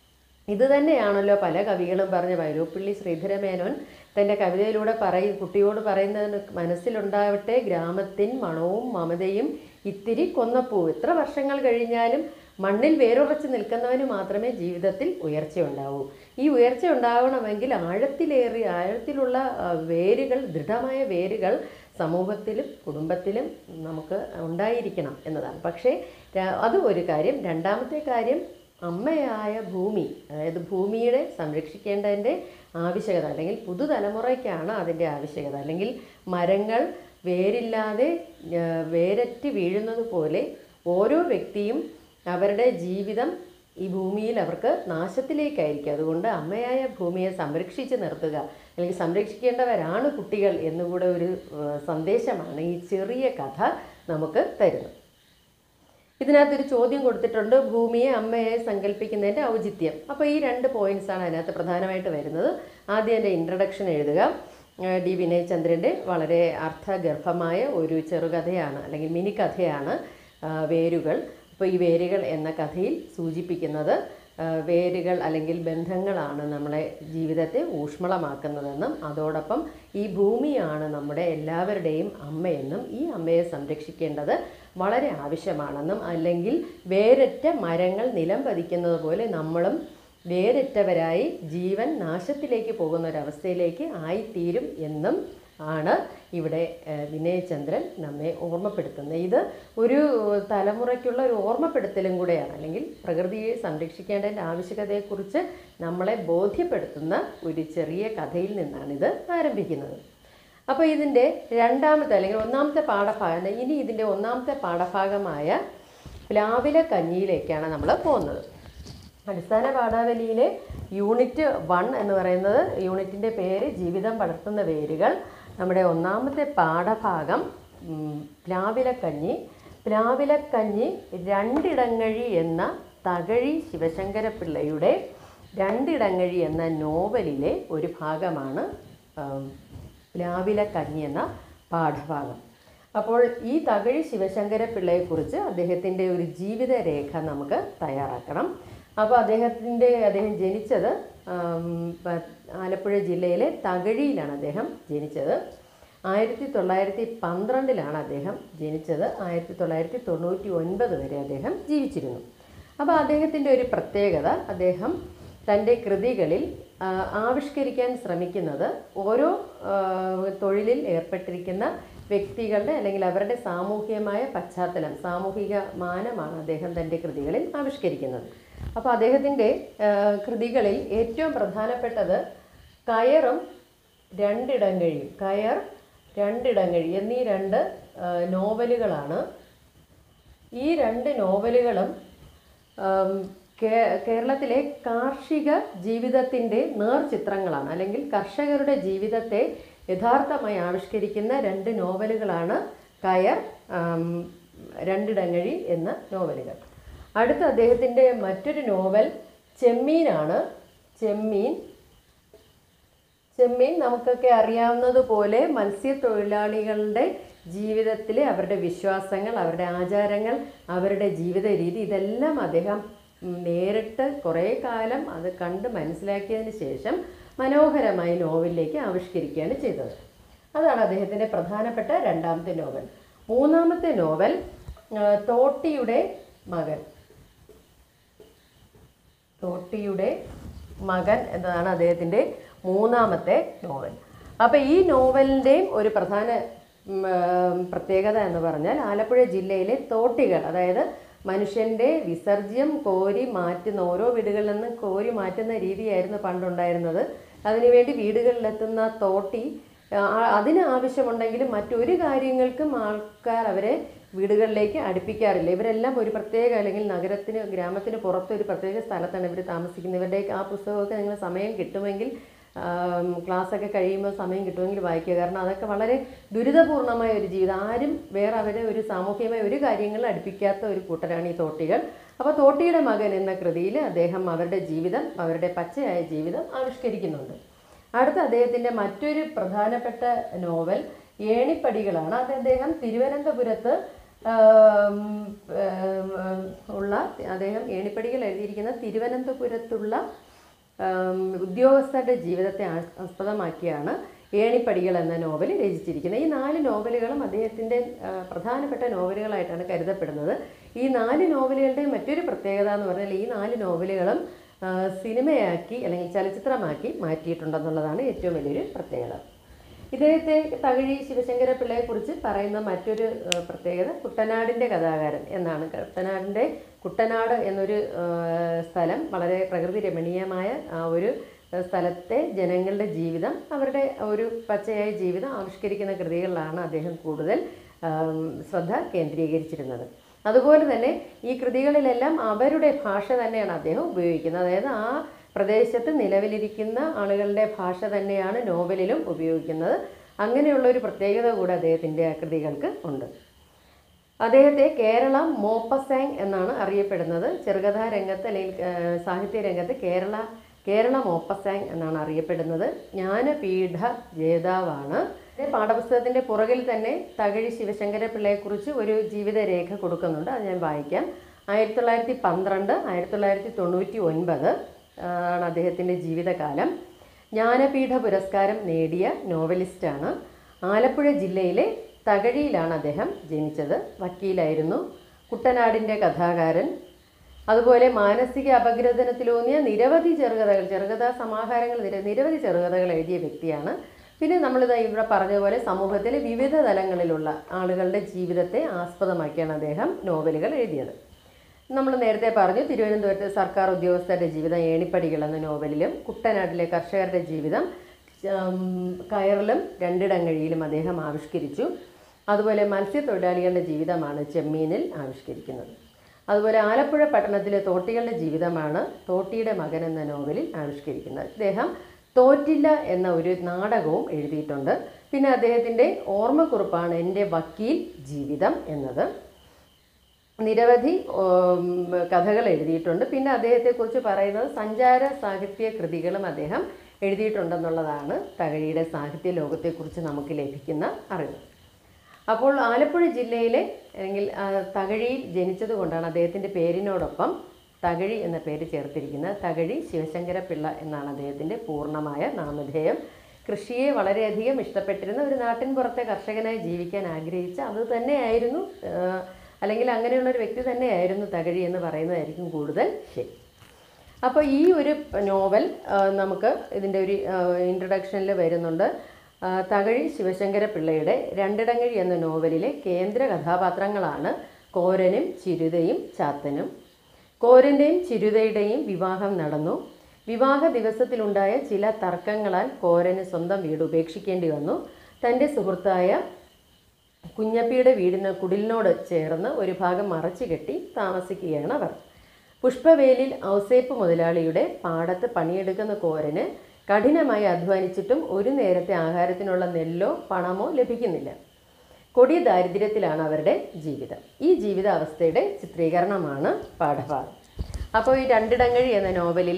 ഇത് തന്നെയാണല്ലോ പല കവികളും പറഞ്ഞ വൈലോപ്പിള്ളി ശ്രീധരമേനോൻ തൻ്റെ കവിതയിലൂടെ പറയും കുട്ടിയോട് പറയുന്നതിന് മനസ്സിലുണ്ടാവട്ടെ ഗ്രാമത്തിൻ മണവും മമതയും ഇത്തിരി കൊന്നപ്പൂ എത്ര വർഷങ്ങൾ കഴിഞ്ഞാലും മണ്ണിൽ വേരുറച്ച് നിൽക്കുന്നവന് മാത്രമേ ജീവിതത്തിൽ ഉയർച്ച ഉണ്ടാവൂ ഈ ഉയർച്ച ഉണ്ടാവണമെങ്കിൽ ആഴത്തിലേറി ആഴത്തിലുള്ള ആ, വേരുകൾ ദൃഢമായ വേരുകൾ സമൂഹത്തിലും കുടുംബത്തിലും നമുക്ക് ഉണ്ടായിരിക്കണം എന്നതാണ് പക്ഷേ ര- അത് ഒരു കാര്യം രണ്ടാമത്തെ കാര്യം അമ്മയായ ഭൂമി അതായത് ഭൂമിയുടെ സംരക്ഷിക്കേണ്ടതിൻ്റെ ആവശ്യകത അല്ലെങ്കിൽ പുതുതലമുറയ്ക്കാണ് അതിൻ്റെ ആവശ്യകത അല്ലെങ്കിൽ മരങ്ങൾ വേരില്ലാതെ ആ, വേരറ്റ് വീഴുന്നത് പോലെ ഓരോ വ്യക്തിയും അവരുടെ ജീവിതം ഈ ഭൂമിയിൽ അവർക്ക് നാശത്തിലേക്കായിരിക്കും അതുകൊണ്ട് അമ്മയായ ഭൂമിയെ സംരക്ഷിച്ച് നിർത്തുക അല്ലെങ്കിൽ സംരക്ഷിക്കേണ്ടവരാണ് കുട്ടികൾ എന്നുകൂടെ ഒരു ആ, സന്ദേശമാണ് ഈ ചെറിയ കഥ നമുക്ക് തരുന്നത് ഇതിനകത്തൊരു ചോദ്യം കൊടുത്തിട്ടുണ്ട് ഭൂമിയെ അമ്മയെ സങ്കല്പിക്കുന്നതിൻ്റെ ഔചിത്യം അപ്പോൾ ഈ രണ്ട് പോയിന്റ്സ് ആണ് അതിനകത്ത് പ്രധാനമായിട്ട് വരുന്നത് ആദ്യം എൻ്റെ ഇൻട്രഡക്ഷൻ എഴുതുക ഏഹ് ഡി വിനയചന്ദ്രൻ്റെ വളരെ അർത്ഥഗർഭമായ ഒരു ചെറുകഥയാണ് അല്ലെങ്കിൽ മിനി കഥയാണ് ആ, വേരുകൾ അപ്പോൾ ഈ വേരുകൾ എന്ന കഥയിൽ സൂചിപ്പിക്കുന്നത് ആ, വേരുകൾ അല്ലെങ്കിൽ ബന്ധങ്ങളാണ് നമ്മളെ ജീവിതത്തെ ഊഷ്മളമാക്കുന്നതെന്നും അതോടൊപ്പം ഈ ഭൂമിയാണ് നമ്മുടെ എല്ലാവരുടെയും അമ്മയെന്നും ഈ അമ്മയെ സംരക്ഷിക്കേണ്ടത് വളരെ ആവശ്യമാണെന്നും അല്ലെങ്കിൽ വേരറ്റ മരങ്ങൾ നിലം പതിക്കുന്നത് പോലെ നമ്മളും വേരറ്റവരായി ജീവൻ നാശത്തിലേക്ക് പോകുന്ന ഒരവസ്ഥയിലേക്ക് ആയിത്തീരും എന്നും ആണ് ഇവിടെ ഏഹ്, വിനയചന്ദ്രൻ നമ്മെ ഓർമ്മപ്പെടുത്തുന്നത് ഇത് ഒരു തലമുറയ്ക്കുള്ള ഒരു ഓർമ്മപ്പെടുത്തലും കൂടെയാണ് അല്ലെങ്കിൽ പ്രകൃതിയെ സംരക്ഷിക്കേണ്ടതിൻ്റെ ആവശ്യകതയെക്കുറിച്ച് നമ്മളെ ബോധ്യപ്പെടുത്തുന്ന ഒരു ചെറിയ കഥയിൽ നിന്നാണ് ഇത് ആരംഭിക്കുന്നത് അപ്പോൾ ഇതിൻ്റെ രണ്ടാമത്തെ അല്ലെങ്കിൽ ഒന്നാമത്തെ പാഠഭാഗം ഇനി ഇതിൻ്റെ ഒന്നാമത്തെ പാഠഭാഗമായ പ്ലാവില കഞ്ഞിയിലേക്കാണ് നമ്മൾ പോകുന്നത് അടിസ്ഥാന പാഠാവലിയിലെ യൂണിറ്റ് വൺ എന്ന് പറയുന്നത് യൂണിറ്റിൻ്റെ പേര് ജീവിതം വളർത്തുന്ന വേരുകൾ നമ്മുടെ ഒന്നാമത്തെ പാഠഭാഗം ഉം, പ്ലാവിലക്കഞ്ഞി പ്ലാവിലക്കഞ്ഞി രണ്ടിടങ്ങഴി എന്ന തകഴി ശിവശങ്കരപിള്ളയുടെ രണ്ടിടങ്ങഴി എന്ന നോവലിലെ ഒരു ഭാഗമാണ് ആം, പ്ലാവിലക്കഞ്ഞി എന്ന പാഠഭാഗം അപ്പോൾ ഈ തകഴി ശിവശങ്കര പിള്ളയെക്കുറിച്ച് അദ്ദേഹത്തിൻ്റെ ഒരു ജീവിതരേഖ നമുക്ക് തയ്യാറാക്കണം അപ്പോൾ അദ്ദേഹത്തിൻ്റെ അദ്ദേഹം ജനിച്ചത് ആം, പ- ആലപ്പുഴ ജില്ലയിലെ തകഴിയിലാണ് അദ്ദേഹം ജനിച്ചത് ആയിരത്തി തൊള്ളായിരത്തി പന്ത്രണ്ടിലാണ് അദ്ദേഹം ജനിച്ചത് ആയിരത്തി തൊള്ളായിരത്തി തൊണ്ണൂറ്റി ഒൻപത് വരെ അദ്ദേഹം ജീവിച്ചിരുന്നു അപ്പോൾ അദ്ദേഹത്തിൻ്റെ ഒരു പ്രത്യേകത അദ്ദേഹം തൻ്റെ കൃതികളിൽ ആ, ആവിഷ്കരിക്കാൻ ശ്രമിക്കുന്നത് ഓരോ ആ, തൊഴിലിൽ ഏർപ്പെട്ടിരിക്കുന്ന വ്യക്തികളുടെ അല്ലെങ്കിൽ അവരുടെ സാമൂഹികമായ പശ്ചാത്തലം സാമൂഹിക മാനമാണ് അദ്ദേഹം തൻ്റെ കൃതികളിൽ ആവിഷ്കരിക്കുന്നത് അപ്പോൾ അദ്ദേഹത്തിൻ്റെ ആ, കൃതികളിൽ ഏറ്റവും പ്രധാനപ്പെട്ടത് കയറും രണ്ടിടങ്ങഴിയും കയർ രണ്ടിടങ്ങഴി എന്നീ രണ്ട് ആ, നോവലുകളാണ് ഈ രണ്ട് നോവലുകളും ആം, കേ- കേരളത്തിലെ കാർഷിക ജീവിതത്തിൻ്റെ നേർചിത്രങ്ങളാണ് അല്ലെങ്കിൽ കർഷകരുടെ ജീവിതത്തെ യഥാർത്ഥമായി ആവിഷ്കരിക്കുന്ന രണ്ട് നോവലുകളാണ് കയർ ആം, രണ്ടിടങ്ങഴി എന്ന നോവലുകൾ അടുത്ത അദ്ദേഹത്തിൻ്റെ മറ്റൊരു നോവൽ ചെമ്മീനാണ് ചെമ്മീൻ ചെമ്മീൻ നമുക്കൊക്കെ അറിയാവുന്നതുപോലെ മത്സ്യത്തൊഴിലാളികളുടെ ജീവിതത്തിലെ അവരുടെ വിശ്വാസങ്ങൾ അവരുടെ ആചാരങ്ങൾ അവരുടെ ജീവിത രീതി ഇതെല്ലാം അദ്ദേഹം ഉം, നേരിട്ട് കുറേ കാലം അത് കണ്ട് മനസ്സിലാക്കിയതിന് ശേഷം മനോഹരമായി നോവലിലേക്ക് ആവിഷ്കരിക്കുകയാണ് ചെയ്തത് അതാണ് അദ്ദേഹത്തിൻ്റെ പ്രധാനപ്പെട്ട രണ്ടാമത്തെ നോവൽ മൂന്നാമത്തെ നോവൽ ആ, തോട്ടിയുടെ മകൻ തോട്ടിയുടെ മകൻ എന്നതാണ് അദ്ദേഹത്തിൻ്റെ മൂന്നാമത്തെ നോവൽ അപ്പോൾ ഈ നോവലിൻ്റെയും ഒരു പ്രധാന ഉം, ആ, പ്രത്യേകത എന്ന് പറഞ്ഞാൽ ആലപ്പുഴ ജില്ലയിലെ തോട്ടികൾ അതായത് മനുഷ്യൻ്റെ വിസർജ്യം കോരി മാറ്റുന്ന ഓരോ വീടുകളിൽ നിന്നും കോരി മാറ്റുന്ന രീതിയായിരുന്നു പണ്ടുണ്ടായിരുന്നത് അതിനുവേണ്ടി വീടുകളിലെത്തുന്ന തോട്ടി ആ, അതിന് ആവശ്യമുണ്ടെങ്കിലും മറ്റൊരു കാര്യങ്ങൾക്കും ആൾക്കാർ അവരെ വീടുകളിലേക്ക് അടുപ്പിക്കാറില്ല ഇവരെല്ലാം ഒരു പ്രത്യേക അല്ലെങ്കിൽ നഗരത്തിന് ഗ്രാമത്തിന് പുറത്ത് ഒരു പ്രത്യേക സ്ഥലത്താണ് ഇവർ താമസിക്കുന്നത് ഇവരുടെ ആ പുസ്തകമൊക്കെ നിങ്ങൾ സമയം കിട്ടുമെങ്കിൽ ആം, ക്ലാസ്സൊക്കെ കഴിയുമ്പോൾ സമയം കിട്ടുമെങ്കിൽ വായിക്കുക കാരണം അതൊക്കെ വളരെ ദുരിതപൂർണമായ ഒരു ജീവിതം ആരും വേറെ അവരെ ഒരു സാമൂഹികമായ ഒരു കാര്യങ്ങളും അടുപ്പിക്കാത്ത ഒരു കൂട്ടരാണ് ഈ തോട്ടികൾ അപ്പോൾ തോട്ടിയുടെ മകൻ എന്ന കൃതിയിൽ അദ്ദേഹം അവരുടെ ജീവിതം അവരുടെ പച്ചയായ ജീവിതം ആവിഷ്കരിക്കുന്നുണ്ട് അടുത്ത അദ്ദേഹത്തിൻ്റെ മറ്റൊരു പ്രധാനപ്പെട്ട നോവൽ ഏണിപ്പടികളാണ് അത് അദ്ദേഹം തിരുവനന്തപുരത്ത് ആം, ആം, ഉള്ള അദ്ദേഹം ഏണിപ്പടികൾ എഴുതിയിരിക്കുന്ന തിരുവനന്തപുരത്തുള്ള ആം, ഉദ്യോഗസ്ഥരുടെ ജീവിതത്തെ ആസ്- ആസ്പദമാക്കിയാണ് ഏണിപ്പടികൾ എന്ന നോവൽ രചിച്ചിരിക്കുന്നത് ഈ നാല് നോവലുകളും അദ്ദേഹത്തിൻ്റെ ആ, പ്രധാനപ്പെട്ട നോവലുകളായിട്ടാണ് കരുതപ്പെടുന്നത് ഈ നാല് നോവലുകളുടെ മറ്റൊരു പ്രത്യേകത എന്ന് പറഞ്ഞാൽ ഈ നാല് നോവലുകളും ആ, സിനിമയാക്കി അല്ലെങ്കിൽ ചലച്ചിത്രമാക്കി മാറ്റിയിട്ടുണ്ടെന്നുള്ളതാണ് ഏറ്റവും വലിയൊരു പ്രത്യേകത ഇദ്ദേഹത്തെ തകഴി ശിവശങ്കര പിള്ളയെക്കുറിച്ച് പറയുന്ന മറ്റൊരു ആ, പ്രത്യേകത കുട്ടനാടിൻ്റെ കഥാകാരൻ എന്നാണ് കുട്ടനാടിൻ്റെ കുട്ടനാട് എന്നൊരു ആ, സ്ഥലം വളരെ പ്രകൃതി രമണീയമായ ആ ഒരു ആ, സ്ഥലത്തെ ജനങ്ങളുടെ ജീവിതം അവരുടെ ഒരു പച്ചയായ ജീവിതം ആവിഷ്കരിക്കുന്ന കൃതികളിലാണ് അദ്ദേഹം കൂടുതൽ ആം, ശ്രദ്ധ കേന്ദ്രീകരിച്ചിരുന്നത് അതുപോലെ തന്നെ ഈ കൃതികളിലെല്ലാം അവരുടെ ഭാഷ തന്നെയാണ് അദ്ദേഹം ഉപയോഗിക്കുന്നത് അതായത് ആ പ്രദേശത്ത് നിലവിലിരിക്കുന്ന ആളുകളുടെ ഭാഷ തന്നെയാണ് നോവലിലും ഉപയോഗിക്കുന്നത് അങ്ങനെയുള്ള ഒരു പ്രത്യേകത കൂടെ അദ്ദേഹത്തിൻ്റെ കൃതികൾക്ക് ഉണ്ട് അദ്ദേഹത്തെ കേരള മോപ്പസാങ് എന്നാണ് അറിയപ്പെടുന്നത് ചെറുകഥാ രംഗത്ത് അല്ലെങ്കിൽ ആ, സാഹിത്യ രംഗത്ത് കേരള കേരള മോപ്പസാങ് എന്നാണ് അറിയപ്പെടുന്നത് ജ്ഞാനപീഠ ജേതാവാണ് ഇതിന്റെ പാഠപുസ്തകത്തിൻ്റെ പുറകിൽ തന്നെ തകഴി ശിവശങ്കര പിള്ളയെക്കുറിച്ച് ഒരു ജീവിതരേഖ കൊടുക്കുന്നുണ്ട് അത് ഞാൻ വായിക്കാം ആയിരത്തി തൊള്ളായിരത്തി പന്ത്രണ്ട് ആയിരത്തി തൊള്ളായിരത്തി തൊണ്ണൂറ്റി ഒൻപത് ആണ് അദ്ദേഹത്തിൻ്റെ ജീവിതകാലം ജ്ഞാനപീഠ പുരസ്കാരം നേടിയ നോവലിസ്റ്റാണ് ആലപ്പുഴ ജില്ലയിലെ തകഴിയിലാണ് അദ്ദേഹം ജനിച്ചത് വക്കീലായിരുന്നു കുട്ടനാടിൻ്റെ കഥാകാരൻ അതുപോലെ മാനസിക അപഗ്രഥനത്തിലൂന്നിയ നിരവധി ചെറുകഥകൾ ചെറുകഥാ സമാഹാരങ്ങൾ നിര നിരവധി ചെറുകഥകൾ എഴുതിയ വ്യക്തിയാണ് പിന്നെ നമ്മളിത് ഇവിടെ പറഞ്ഞതുപോലെ സമൂഹത്തിലെ വിവിധ തലങ്ങളിലുള്ള ആളുകളുടെ ജീവിതത്തെ ആസ്പദമാക്കിയാണ് അദ്ദേഹം നോവലുകൾ എഴുതിയത് നമ്മൾ നേരത്തെ പറഞ്ഞു തിരുവനന്തപുരത്തെ സർക്കാർ ഉദ്യോഗസ്ഥരുടെ ജീവിതം ഏണിപ്പടികൾ എന്ന നോവലിലും കുട്ടനാട്ടിലെ കർഷകരുടെ ജീവിതം ഉം, കയറിലും രണ്ടിടങ്ങഴിയിലും അദ്ദേഹം ആവിഷ്കരിച്ചു അതുപോലെ മത്സ്യത്തൊഴിലാളികളുടെ ജീവിതമാണ് ചെമ്മീനിൽ ആവിഷ്കരിക്കുന്നത് അതുപോലെ ആലപ്പുഴ പട്ടണത്തിലെ തോട്ടികളുടെ ജീവിതമാണ് തോട്ടിയുടെ മകൻ എന്ന നോവലിൽ ആവിഷ്കരിക്കുന്നത് അദ്ദേഹം തോറ്റില്ല എന്ന ഒരു നാടകവും എഴുതിയിട്ടുണ്ട് പിന്നെ അദ്ദേഹത്തിൻ്റെ ഓർമ്മക്കുറിപ്പാണ് എൻ്റെ വക്കീൽ ജീവിതം എന്നത് നിരവധി ഉം, കഥകൾ എഴുതിയിട്ടുണ്ട് പിന്നെ അദ്ദേഹത്തെക്കുറിച്ച് പറയുന്നത് സഞ്ചാര സാഹിത്യ കൃതികളും അദ്ദേഹം എഴുതിയിട്ടുണ്ടെന്നുള്ളതാണ് തകഴിയുടെ സാഹിത്യ ലോകത്തെക്കുറിച്ച് നമുക്ക് ലഭിക്കുന്ന അറിവ് അപ്പോൾ ആലപ്പുഴ ജില്ലയിലെ അല്ലെങ്കിൽ ആ, തകഴിയിൽ ജനിച്ചത് കൊണ്ടാണ് അദ്ദേഹത്തിൻ്റെ പേരിനോടൊപ്പം തകഴി എന്ന പേര് ചേർത്തിരിക്കുന്നത് തകഴി ശിവശങ്കര പിള്ള എന്നാണ് അദ്ദേഹത്തിൻ്റെ പൂർണ്ണമായ നാമധേയം കൃഷിയെ വളരെയധികം ഇഷ്ടപ്പെട്ടിരുന്ന ഒരു നാട്ടിൻ പുറത്തെ കർഷകനായി ജീവിക്കാൻ ആഗ്രഹിച്ച അത് തന്നെയായിരുന്നു ആ, അല്ലെങ്കിൽ അങ്ങനെയുള്ള ഒരു വ്യക്തി തന്നെയായിരുന്നു തകഴി എന്ന് പറയുന്നതായിരിക്കും കൂടുതൽ ശരി അപ്പോൾ ഈ ഒരു നോവൽ ആ, നമുക്ക് ഇതിൻ്റെ ഒരു ഇൻട്രഡക്ഷനിൽ വരുന്നുണ്ട് ആ, തകഴി ശിവശങ്കര പിള്ളയുടെ രണ്ടിടങ്ങഴി എന്ന നോവലിലെ കേന്ദ്ര കഥാപാത്രങ്ങളാണ് കോരനും ചിരുതയും ചാത്തനും കോരൻ്റെയും ചിരുതയുടെയും വിവാഹം നടന്നു വിവാഹ ദിവസത്തിലുണ്ടായ ചില തർക്കങ്ങളാൽ കോരന് സ്വന്തം വീട് ഉപേക്ഷിക്കേണ്ടി വന്നു തൻ്റെ സുഹൃത്തായ കുഞ്ഞപ്പിയുടെ വീടിന് കുടിലിനോട് ചേർന്ന് ഒരു ഭാഗം മറച്ചു കെട്ടി താമസിക്കുകയാണ് അവർ പുഷ്പവേലിൽ ഔസേപ്പ് മുതലാളിയുടെ പാടത്ത് പണിയെടുക്കുന്ന കോരന് കഠിനമായി അധ്വാനിച്ചിട്ടും ഒരു നേരത്തെ ആഹാരത്തിനുള്ള നെല്ലോ പണമോ ലഭിക്കുന്നില്ല കൊടിയ ദാരിദ്ര്യത്തിലാണ് അവരുടെ ജീവിതം ഈ ജീവിതാവസ്ഥയുടെ ചിത്രീകരണമാണ് പാഠഭാഗം അപ്പോൾ ഈ രണ്ടിടങ്ങഴി എന്ന നോവലിലെ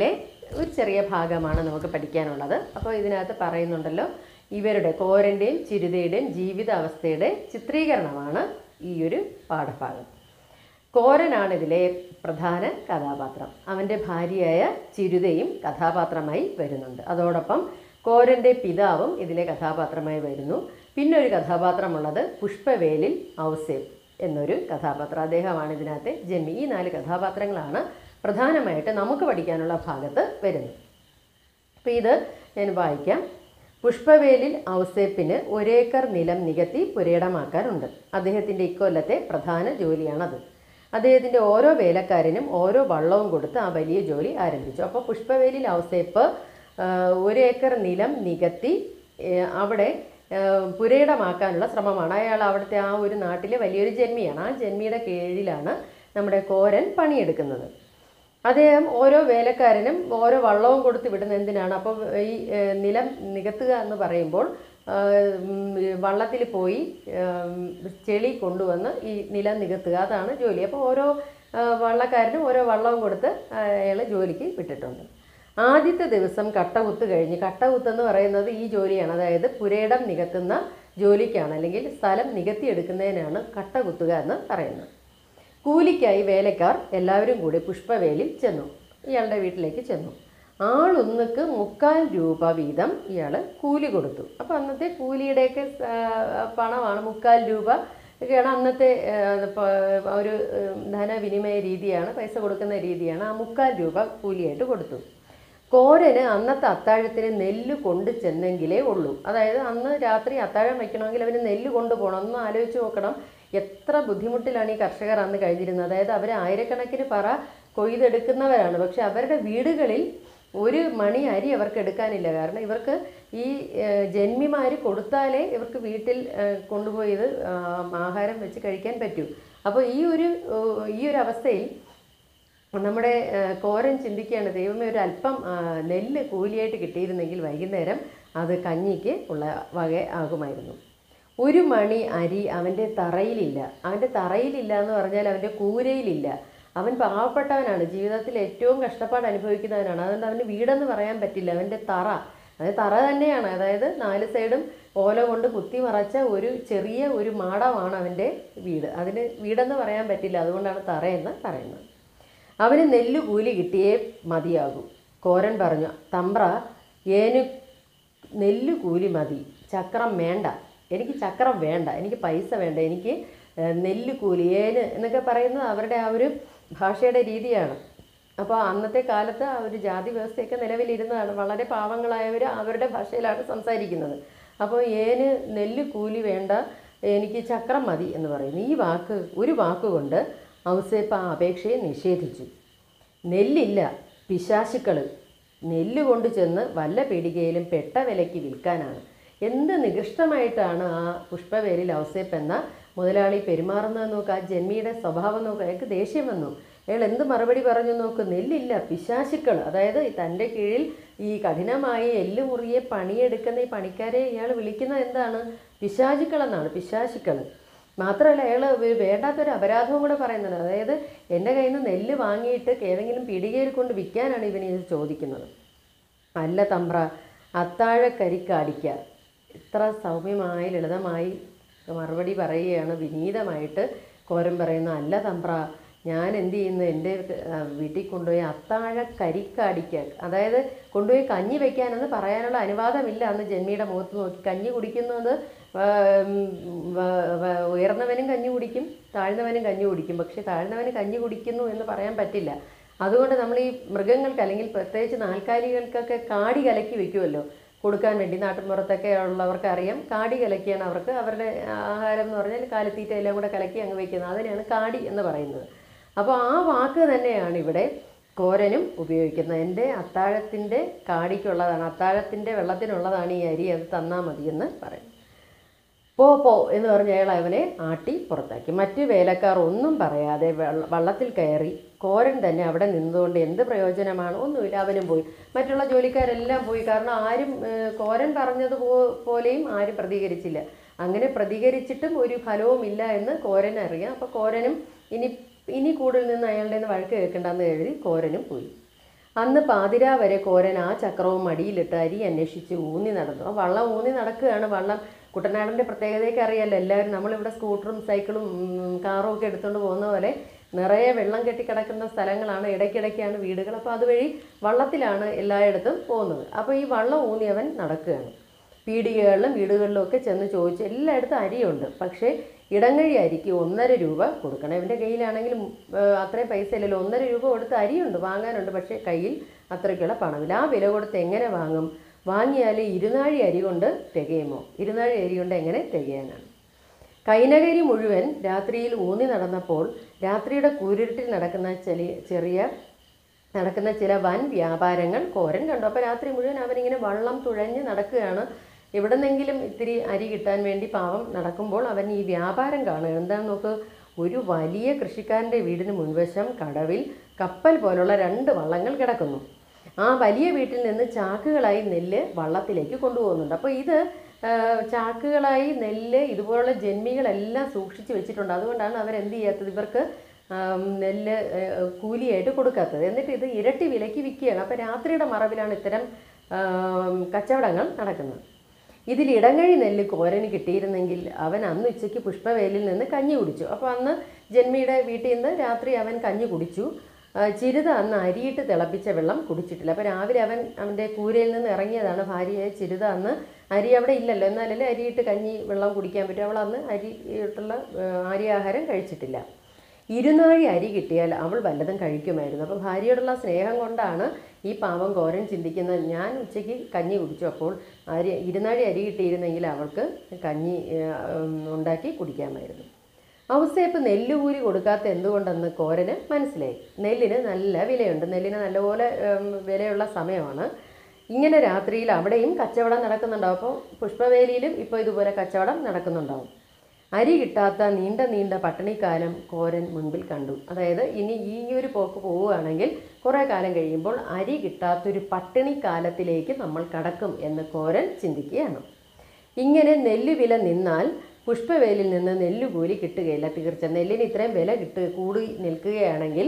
ഒരു ചെറിയ ഭാഗമാണ് നമുക്ക് പഠിക്കാനുള്ളത് അപ്പോൾ ഇതിനകത്ത് പറയുന്നുണ്ടല്ലോ ഇവരുടെ കോരൻ്റെയും ചിരുതയുടെയും ജീവിതാവസ്ഥയുടെ ചിത്രീകരണമാണ് ഈ ഒരു പാഠഭാഗം കോരനാണ് ഇതിലെ പ്രധാന കഥാപാത്രം അവൻ്റെ ഭാര്യയായ ചിരുതയും കഥാപാത്രമായി വരുന്നുണ്ട് അതോടൊപ്പം കോരൻ്റെ പിതാവും ഇതിലെ കഥാപാത്രമായി വരുന്നു പിന്നെ ഒരു കഥാപാത്രമുള്ളത് പുഷ്പവേലിൽ ഔസേപ്പ് എന്നൊരു കഥാപാത്രം അദ്ദേഹമാണ് ഇതിനകത്തെ ജന്മി ഈ നാല് കഥാപാത്രങ്ങളാണ് പ്രധാനമായിട്ട് നമുക്ക് പഠിക്കാനുള്ള ഭാഗത്ത് വരുന്നത് അപ്പോൾ ഇത് ഞാൻ വായിക്കാം പുഷ്പവേലിൽ ഔസേപ്പിന് ഒരേക്കർ നിലം നികത്തി പുരയിടമാക്കാനുണ്ട് അദ്ദേഹത്തിൻ്റെ ഇക്കൊല്ലത്തെ പ്രധാന ജോലിയാണത് അദ്ദേഹത്തിൻ്റെ ഓരോ വേലക്കാരനും ഓരോ വള്ളവും കൊടുത്ത് ആ വലിയ ജോലി ആരംഭിച്ചു അപ്പോൾ പുഷ്പവേലിൽ ഔസേപ്പ് ആ, ഒരേക്കർ നിലം നികത്തി ഏ, അവിടെ ആ, പുരയിടമാക്കാനുള്ള ശ്രമമാണ് അയാൾ അവിടുത്തെ ആ ഒരു നാട്ടിലെ വലിയൊരു ജന്മിയാണ് ആ ജന്മിയുടെ കീഴിലാണ് നമ്മുടെ കോരൻ പണിയെടുക്കുന്നത് അദ്ദേഹം ഓരോ വേലക്കാരനും ഓരോ വള്ളവും കൊടുത്ത് വിടുന്ന എന്തിനാണ് അപ്പം ഈ ഏഹ്, നിലം നികത്തുക എന്ന് പറയുമ്പോൾ വള്ളത്തിൽ പോയി ഏഹ്, ചെളി കൊണ്ടുവന്ന് ഈ നിലം നികത്തുക അതാണ് ജോലി അപ്പോൾ ഓരോ ഏഹ്, വള്ളക്കാരനും ഓരോ വള്ളവും കൊടുത്ത് അയാൾ ജോലിക്ക് വിട്ടിട്ടുണ്ട് ആദ്യത്തെ ദിവസം കട്ടകുത്ത് കഴിഞ്ഞ് കട്ടകുത്ത് എന്ന് പറയുന്നത് ഈ ജോലിയാണ് അതായത് പുരയിടം നികത്തുന്ന ജോലിക്കാണ് അല്ലെങ്കിൽ സ്ഥലം നികത്തിയെടുക്കുന്നതിനാണ് കട്ടകുത്തുക എന്ന് പറയുന്നത് കൂലിക്കായി വേലക്കാർ എല്ലാവരും കൂടി പുഷ്പവേലിൽ ചെന്നു ഇയാളുടെ വീട്ടിലേക്ക് ചെന്നു ആളൊന്നുക്ക് മുക്കാൽ രൂപ വീതം ഇയാൾ കൂലി കൊടുത്തു അപ്പോൾ അന്നത്തെ കൂലിയുടെയൊക്കെ ആ, പണമാണ് മുക്കാൽ രൂപ ഒക്കെയാണ് അന്നത്തെ ആ, പ- ഒരു ഉം, ധനവിനിമയ രീതിയാണ് പൈസ കൊടുക്കുന്ന രീതിയാണ് ആ മുക്കാൽ രൂപ കൂലിയായിട്ട് കൊടുത്തു കോരന് അന്നത്തെ അത്താഴത്തിന് നെല്ല് കൊണ്ട് ചെന്നെങ്കിലേ ഉള്ളൂ അതായത് അന്ന് രാത്രി അത്താഴം വയ്ക്കണമെങ്കിൽ അവന് നെല്ല് കൊണ്ടുപോകണം ഒന്ന് ആലോചിച്ച് നോക്കണം എത്ര ബുദ്ധിമുട്ടിലാണ് ഈ കർഷകർ അന്ന് കഴിഞ്ഞിരുന്നത് അതായത് അവർ ആയിരക്കണക്കിന് പറ കൊയ്തെടുക്കുന്നവരാണ് പക്ഷെ അവരുടെ വീടുകളിൽ ഒരു മണി അരി അവർക്ക് എടുക്കാനില്ല കാരണം ഇവർക്ക് ഈ ജന്മിമാർ കൊടുത്താലേ ഇവർക്ക് വീട്ടിൽ ഏഹ്, കൊണ്ടുപോയി ഇത് ആ, ആഹാരം വെച്ച് കഴിക്കാൻ പറ്റൂ അപ്പോൾ ഈ ഒരു ഏഹ്, ഈ ഒരു അവസ്ഥയിൽ നമ്മുടെ ആ, കോരൻ ചിന്തിക്കുകയാണ് ദൈവമേ ഒരു അല്പം ആ, നെല്ല് കൂലിയായിട്ട് കിട്ടിയിരുന്നെങ്കിൽ വൈകുന്നേരം അത് കഞ്ഞിക്ക് ഉള്ള വക ആകുമായിരുന്നു ഒരു മണി അരി അവൻ്റെ തറയിലില്ല അവൻ്റെ തറയിലില്ല എന്ന് പറഞ്ഞാൽ അവൻ്റെ കൂരയിലില്ല അവൻ പാവപ്പെട്ടവനാണ് ജീവിതത്തിൽ ഏറ്റവും കഷ്ടപ്പാട് അനുഭവിക്കുന്നവനാണ് അതുകൊണ്ട് അവന് വീടെന്ന് പറയാൻ പറ്റില്ല അവൻ്റെ തറ അത് തറ തന്നെയാണ് അതായത് നാല് സൈഡും ഓല കൊണ്ട് കുത്തി മറച്ച ഒരു ചെറിയ ഒരു മാടമാണ് അവൻ്റെ വീട് അതിന് വീടെന്ന് പറയാൻ പറ്റില്ല അതുകൊണ്ടാണ് തറയെന്ന് പറയുന്നത് അവന് നെല്ല് കൂലി കിട്ടിയേ മതിയാകൂ കോരൻ പറഞ്ഞു തമ്പ്ര ഏന് നെല്ല് കൂലി മതി ചക്രം വേണ്ട എനിക്ക് ചക്രം വേണ്ട എനിക്ക് പൈസ വേണ്ട എനിക്ക് ഏഹ്, നെല്ല് കൂലി ഏന് എന്നൊക്കെ പറയുന്നത് അവരുടെ ആ ഒരു ഭാഷയുടെ രീതിയാണ് അപ്പോൾ അന്നത്തെ കാലത്ത് ആ ഒരു ജാതി വ്യവസ്ഥയൊക്കെ നിലവിലിരുന്നതാണ് വളരെ പാവങ്ങളായവർ അവരുടെ ഭാഷയിലാണ് സംസാരിക്കുന്നത് അപ്പോൾ ഏന് നെല്ല് കൂലി വേണ്ട എനിക്ക് ചക്രം മതി എന്ന് പറയുന്നു ഈ വാക്ക് ഒരു വാക്കുകൊണ്ട് ഔസേപ്പ് ആ അപേക്ഷയെ നിഷേധിച്ചു നെല്ലില്ല പിശാശുക്കൾ നെല്ല് കൊണ്ട് ചെന്ന് വല്ല പീടികയിലും പെട്ട വിലയ്ക്ക് വിൽക്കാനാണ് എന്ത് നികൃഷ്ടമായിട്ടാണ് ആ പുഷ്പവേലിൽ ഔസേപ്പ് എന്ന മുതലാളി പെരുമാറുന്നത് നോക്ക് ആ ജന്മിയുടെ സ്വഭാവം നോക്ക് അയാൾക്ക് ദേഷ്യം വന്നു അയാൾ എന്ത് മറുപടി പറഞ്ഞു നോക്ക് നെല്ലില്ല പിശാശുക്കൾ അതായത് തൻ്റെ കീഴിൽ ഈ കഠിനമായി എല്ല് മുറിയെ പണിയെടുക്കുന്ന ഈ പണിക്കാരെ ഇയാൾ വിളിക്കുന്നത് എന്താണ് പിശാചുക്കൾ എന്നാണ് പിശാചുക്കൾ മാത്രമല്ല അയാൾ വേണ്ടാത്തൊരു അപരാധവും കൂടെ പറയുന്നുണ്ട് അതായത് എൻ്റെ കയ്യിൽ നിന്ന് നെല്ല് വാങ്ങിയിട്ട് ഏതെങ്കിലും പിടികയിൽ കൊണ്ട് വിൽക്കാനാണ് ഇവന് ഇത് ചോദിക്കുന്നത് അല്ല തമ്പ്ര അത്താഴക്കരിക്കാടിക്ക ഇത്ര സൗമ്യമായി ലളിതമായി മറുപടി പറയുകയാണ് വിനീതമായിട്ട് കോരം പറയുന്നു അല്ല തമ്പ്ര ഞാൻ എന്ത് ചെയ്യുന്നു എൻ്റെ ആ, വീട്ടിൽ കൊണ്ടുപോയി അത്താഴ കരിക്കാടിക്ക അതായത് കൊണ്ടുപോയി കഞ്ഞി വെക്കാനെന്ന് പറയാനുള്ള അനുവാദമില്ല അന്ന് ജന്മിയുടെ മുഖത്ത് നോക്കി കഞ്ഞി കുടിക്കുന്നത് ആ, ഉം, വ- വ- ഉയർന്നവനും കഞ്ഞി കുടിക്കും താഴ്ന്നവനും കഞ്ഞി കുടിക്കും പക്ഷെ താഴ്ന്നവന് കഞ്ഞി കുടിക്കുന്നു എന്ന് പറയാൻ പറ്റില്ല അതുകൊണ്ട് നമ്മൾ ഈ മൃഗങ്ങൾക്ക് അല്ലെങ്കിൽ പ്രത്യേകിച്ച് നാൽക്കാലികൾക്കൊക്കെ കാടി കലക്കി വെക്കുമല്ലോ കൊടുക്കാൻ വേണ്ടി നാട്ടിൻപുറത്തൊക്കെ ഉള്ളവർക്ക് അറിയാം കാടി കലക്കിയാണ് അവർക്ക് അവരുടെ ആഹാരം എന്ന് പറഞ്ഞാൽ കാലിത്തീറ്റ എല്ലാം കൂടെ കലക്കി അങ്ങ് വെക്കുന്നത് അതിനെയാണ് കാടി എന്ന് പറയുന്നത് അപ്പോൾ ആ വാക്ക് തന്നെയാണ് ഇവിടെ കോരനും ഉപയോഗിക്കുന്നത് എൻ്റെ അത്താഴത്തിൻ്റെ കാടിക്കുള്ളതാണ് അത്താഴത്തിൻ്റെ വെള്ളത്തിനുള്ളതാണ് ഈ അരി അത് തന്നാൽ മതിയെന്ന് പറയും പോ പോ എന്ന് പറഞ്ഞ അയാൾ അവനെ ആട്ടി പുറത്താക്കി മറ്റു വേലക്കാർ ഒന്നും പറയാതെ വെള്ള- വള്ളത്തിൽ കയറി കോരൻ തന്നെ അവിടെ നിന്നുകൊണ്ട് എന്ത് പ്രയോജനമാണ് ഒന്നുമില്ല അവനും പോയി മറ്റുള്ള ജോലിക്കാരെല്ലാം പോയി കാരണം ആരും ഏഹ്, കോരൻ പറഞ്ഞത് പോ- പോലെയും ആരും പ്രതികരിച്ചില്ല അങ്ങനെ പ്രതികരിച്ചിട്ടും ഒരു ഫലവും ഇല്ല എന്ന് കോരൻ അറിയാം അപ്പോൾ കോരനും ഇനി ഇനി കൂടുതൽ നിന്ന് അയാളുടെ നിന്ന് വഴക്ക് കേൾക്കണ്ടെന്ന് എഴുതി കോരനും പോയി അന്ന് പാതിരാ വരെ കോരൻ ആ ചക്രവും മടിയിലിട്ട് അരി അന്വേഷിച്ച് ഊന്നി നടന്നു ആ വള്ളം ഊന്നി നടക്കുകയാണ് വള്ളം കുട്ടനാടിൻ്റെ പ്രത്യേകതയൊക്കെ അറിയാമല്ലോ എല്ലാവരും നമ്മളിവിടെ സ്കൂട്ടറും സൈക്കിളും ഉം, കാറും ഒക്കെ എടുത്തുകൊണ്ട് പോകുന്ന പോലെ നിറയെ വെള്ളം കെട്ടിക്കിടക്കുന്ന സ്ഥലങ്ങളാണ് ഇടയ്ക്കിടയ്ക്കാണ് വീടുകൾ അപ്പോൾ അതുവഴി വള്ളത്തിലാണ് എല്ലായിടത്തും പോകുന്നത് അപ്പോൾ ഈ വള്ളം ഊന്നിയവൻ നടക്കുകയാണ് പീടികകളിലും വീടുകളിലും ഒക്കെ ചെന്ന് ചോദിച്ചു എല്ലായിടത്തും അരിയുണ്ട് പക്ഷേ ഇടങ്ങഴി അരിക്ക് ഒന്നര രൂപ കൊടുക്കണം ഇവൻ്റെ കയ്യിലാണെങ്കിലും ഏഹ്, അത്രയും പൈസ ഇല്ലല്ലോ ഒന്നര രൂപ കൊടുത്ത് അരിയുണ്ട് വാങ്ങാനുണ്ട് പക്ഷേ കയ്യിൽ അത്രയ്ക്കുള്ള പണമില്ല ആ വില കൊടുത്ത് എങ്ങനെ വാങ്ങും വാങ്ങിയാൽ ഇരുനാഴി അരി കൊണ്ട് തികയുമോ ഇരുനാഴി അരി കൊണ്ട് എങ്ങനെ തികയാനാണ് കൈനകരി മുഴുവൻ രാത്രിയിൽ ഊന്നി നടന്നപ്പോൾ രാത്രിയുടെ കൂരിരുട്ടിൽ നടക്കുന്ന ചെറിയ ചെറിയ നടക്കുന്ന ചില വൻ വ്യാപാരങ്ങൾ കോരൻ കണ്ടു അപ്പോൾ രാത്രി മുഴുവൻ അവനിങ്ങനെ വള്ളം തുഴഞ്ഞ് നടക്കുകയാണ് എവിടെന്നെങ്കിലും ഇത്തിരി അരി കിട്ടാൻ വേണ്ടി പാവം നടക്കുമ്പോൾ അവൻ ഈ വ്യാപാരം കാണുക എന്താണെന്ന് നോക്ക് ഒരു വലിയ കൃഷിക്കാരൻ്റെ വീടിന് മുൻവശം കടവിൽ കപ്പൽ പോലുള്ള രണ്ട് വള്ളങ്ങൾ കിടക്കുന്നു ആ വലിയ വീട്ടിൽ നിന്ന് ചാക്കുകളായി നെല്ല് വള്ളത്തിലേക്ക് കൊണ്ടുപോകുന്നുണ്ട് അപ്പോൾ ഇത് ആ, ചാക്കുകളായി നെല്ല് ഇതുപോലുള്ള ജന്മികളെല്ലാം സൂക്ഷിച്ച് വെച്ചിട്ടുണ്ട് അതുകൊണ്ടാണ് അവരെന്ത് ചെയ്യാത്തത് ഇവർക്ക് ആം, നെല്ല് ഏ, കൂലിയായിട്ട് കൊടുക്കാത്തത് എന്നിട്ട് ഇത് ഇരട്ടി വിലയ്ക്ക് വിൽക്കുകയാണ് അപ്പോൾ രാത്രിയുടെ മറവിലാണ് ഇത്തരം ആം, കച്ചവടങ്ങൾ നടക്കുന്നത് ഇതിൽ ഇടങ്ങഴി നെല്ല് കോരന് കിട്ടിയിരുന്നെങ്കിൽ അവൻ അന്ന് ഉച്ചയ്ക്ക് പുഷ്പവേലിൽ നിന്ന് കഞ്ഞി കുടിച്ചു അപ്പോൾ അന്ന് ജന്മിയുടെ വീട്ടിൽ നിന്ന് രാത്രി അവൻ കഞ്ഞി കുടിച്ചു ആ, ചിരുത അന്ന് അരിയിട്ട് തിളപ്പിച്ച വെള്ളം കുടിച്ചിട്ടില്ല അപ്പോൾ രാവിലെ അവൻ അവൻ്റെ കൂരയിൽ നിന്ന് ഇറങ്ങിയതാണ് ഭാര്യയെ ചിരുത അന്ന് അരി അവിടെ ഇല്ലല്ലോ എന്നാലല്ലേ അരിയിട്ട് കഞ്ഞി വെള്ളം കുടിക്കാൻ പറ്റും അവൾ അന്ന് അരിയിട്ടുള്ള ആ, ആര്യാഹാരം കഴിച്ചിട്ടില്ല ഇരുനാഴി അരി കിട്ടിയാൽ അവൾ വല്ലതും കഴിക്കുമായിരുന്നു അപ്പോൾ ഭാര്യയോടുള്ള സ്നേഹം കൊണ്ടാണ് ഈ പാവം കോരൻ ചിന്തിക്കുന്നത് ഞാൻ ഉച്ചയ്ക്ക് കഞ്ഞി കുടിച്ചു അപ്പോൾ അരി ഇരുനാഴി അരി കിട്ടിയിരുന്നെങ്കിൽ അവൾക്ക് കഞ്ഞി ആ, ഉം, ഉണ്ടാക്കി കുടിക്കാമായിരുന്നു ഔസേപ്പ് നെല്ല് കൂരി കൊടുക്കാത്ത എന്തുകൊണ്ടെന്ന് കോരന് മനസ്സിലായി നെല്ലിന് നല്ല വിലയുണ്ട് നെല്ലിന് നല്ലപോലെ ഉം, വിലയുള്ള സമയമാണ് ഇങ്ങനെ രാത്രിയിൽ അവിടെയും കച്ചവടം നടക്കുന്നുണ്ടാവും അപ്പോൾ പുഷ്പവേലിയിലും ഇപ്പോൾ ഇതുപോലെ കച്ചവടം നടക്കുന്നുണ്ടാവും അരി കിട്ടാത്ത നീണ്ട നീണ്ട പട്ടിണിക്കാലം കോരൻ മുൻപിൽ കണ്ടു അതായത് ഇനി ഈ ഒരു പോക്ക് പോവുകയാണെങ്കിൽ കുറേ കാലം കഴിയുമ്പോൾ അരി കിട്ടാത്തൊരു പട്ടിണി കാലത്തിലേക്ക് നമ്മൾ കടക്കും എന്ന് കോരൻ ചിന്തിക്കുകയാണ് ഇങ്ങനെ നെല്ല് വില നിന്നാൽ പുഷ്പവേലിൽ നിന്ന് നെല്ല് കൂലി കിട്ടുകയില്ല തീർച്ച നെല്ലിന് ഇത്രയും വില കിട്ടുക കൂടി നിൽക്കുകയാണെങ്കിൽ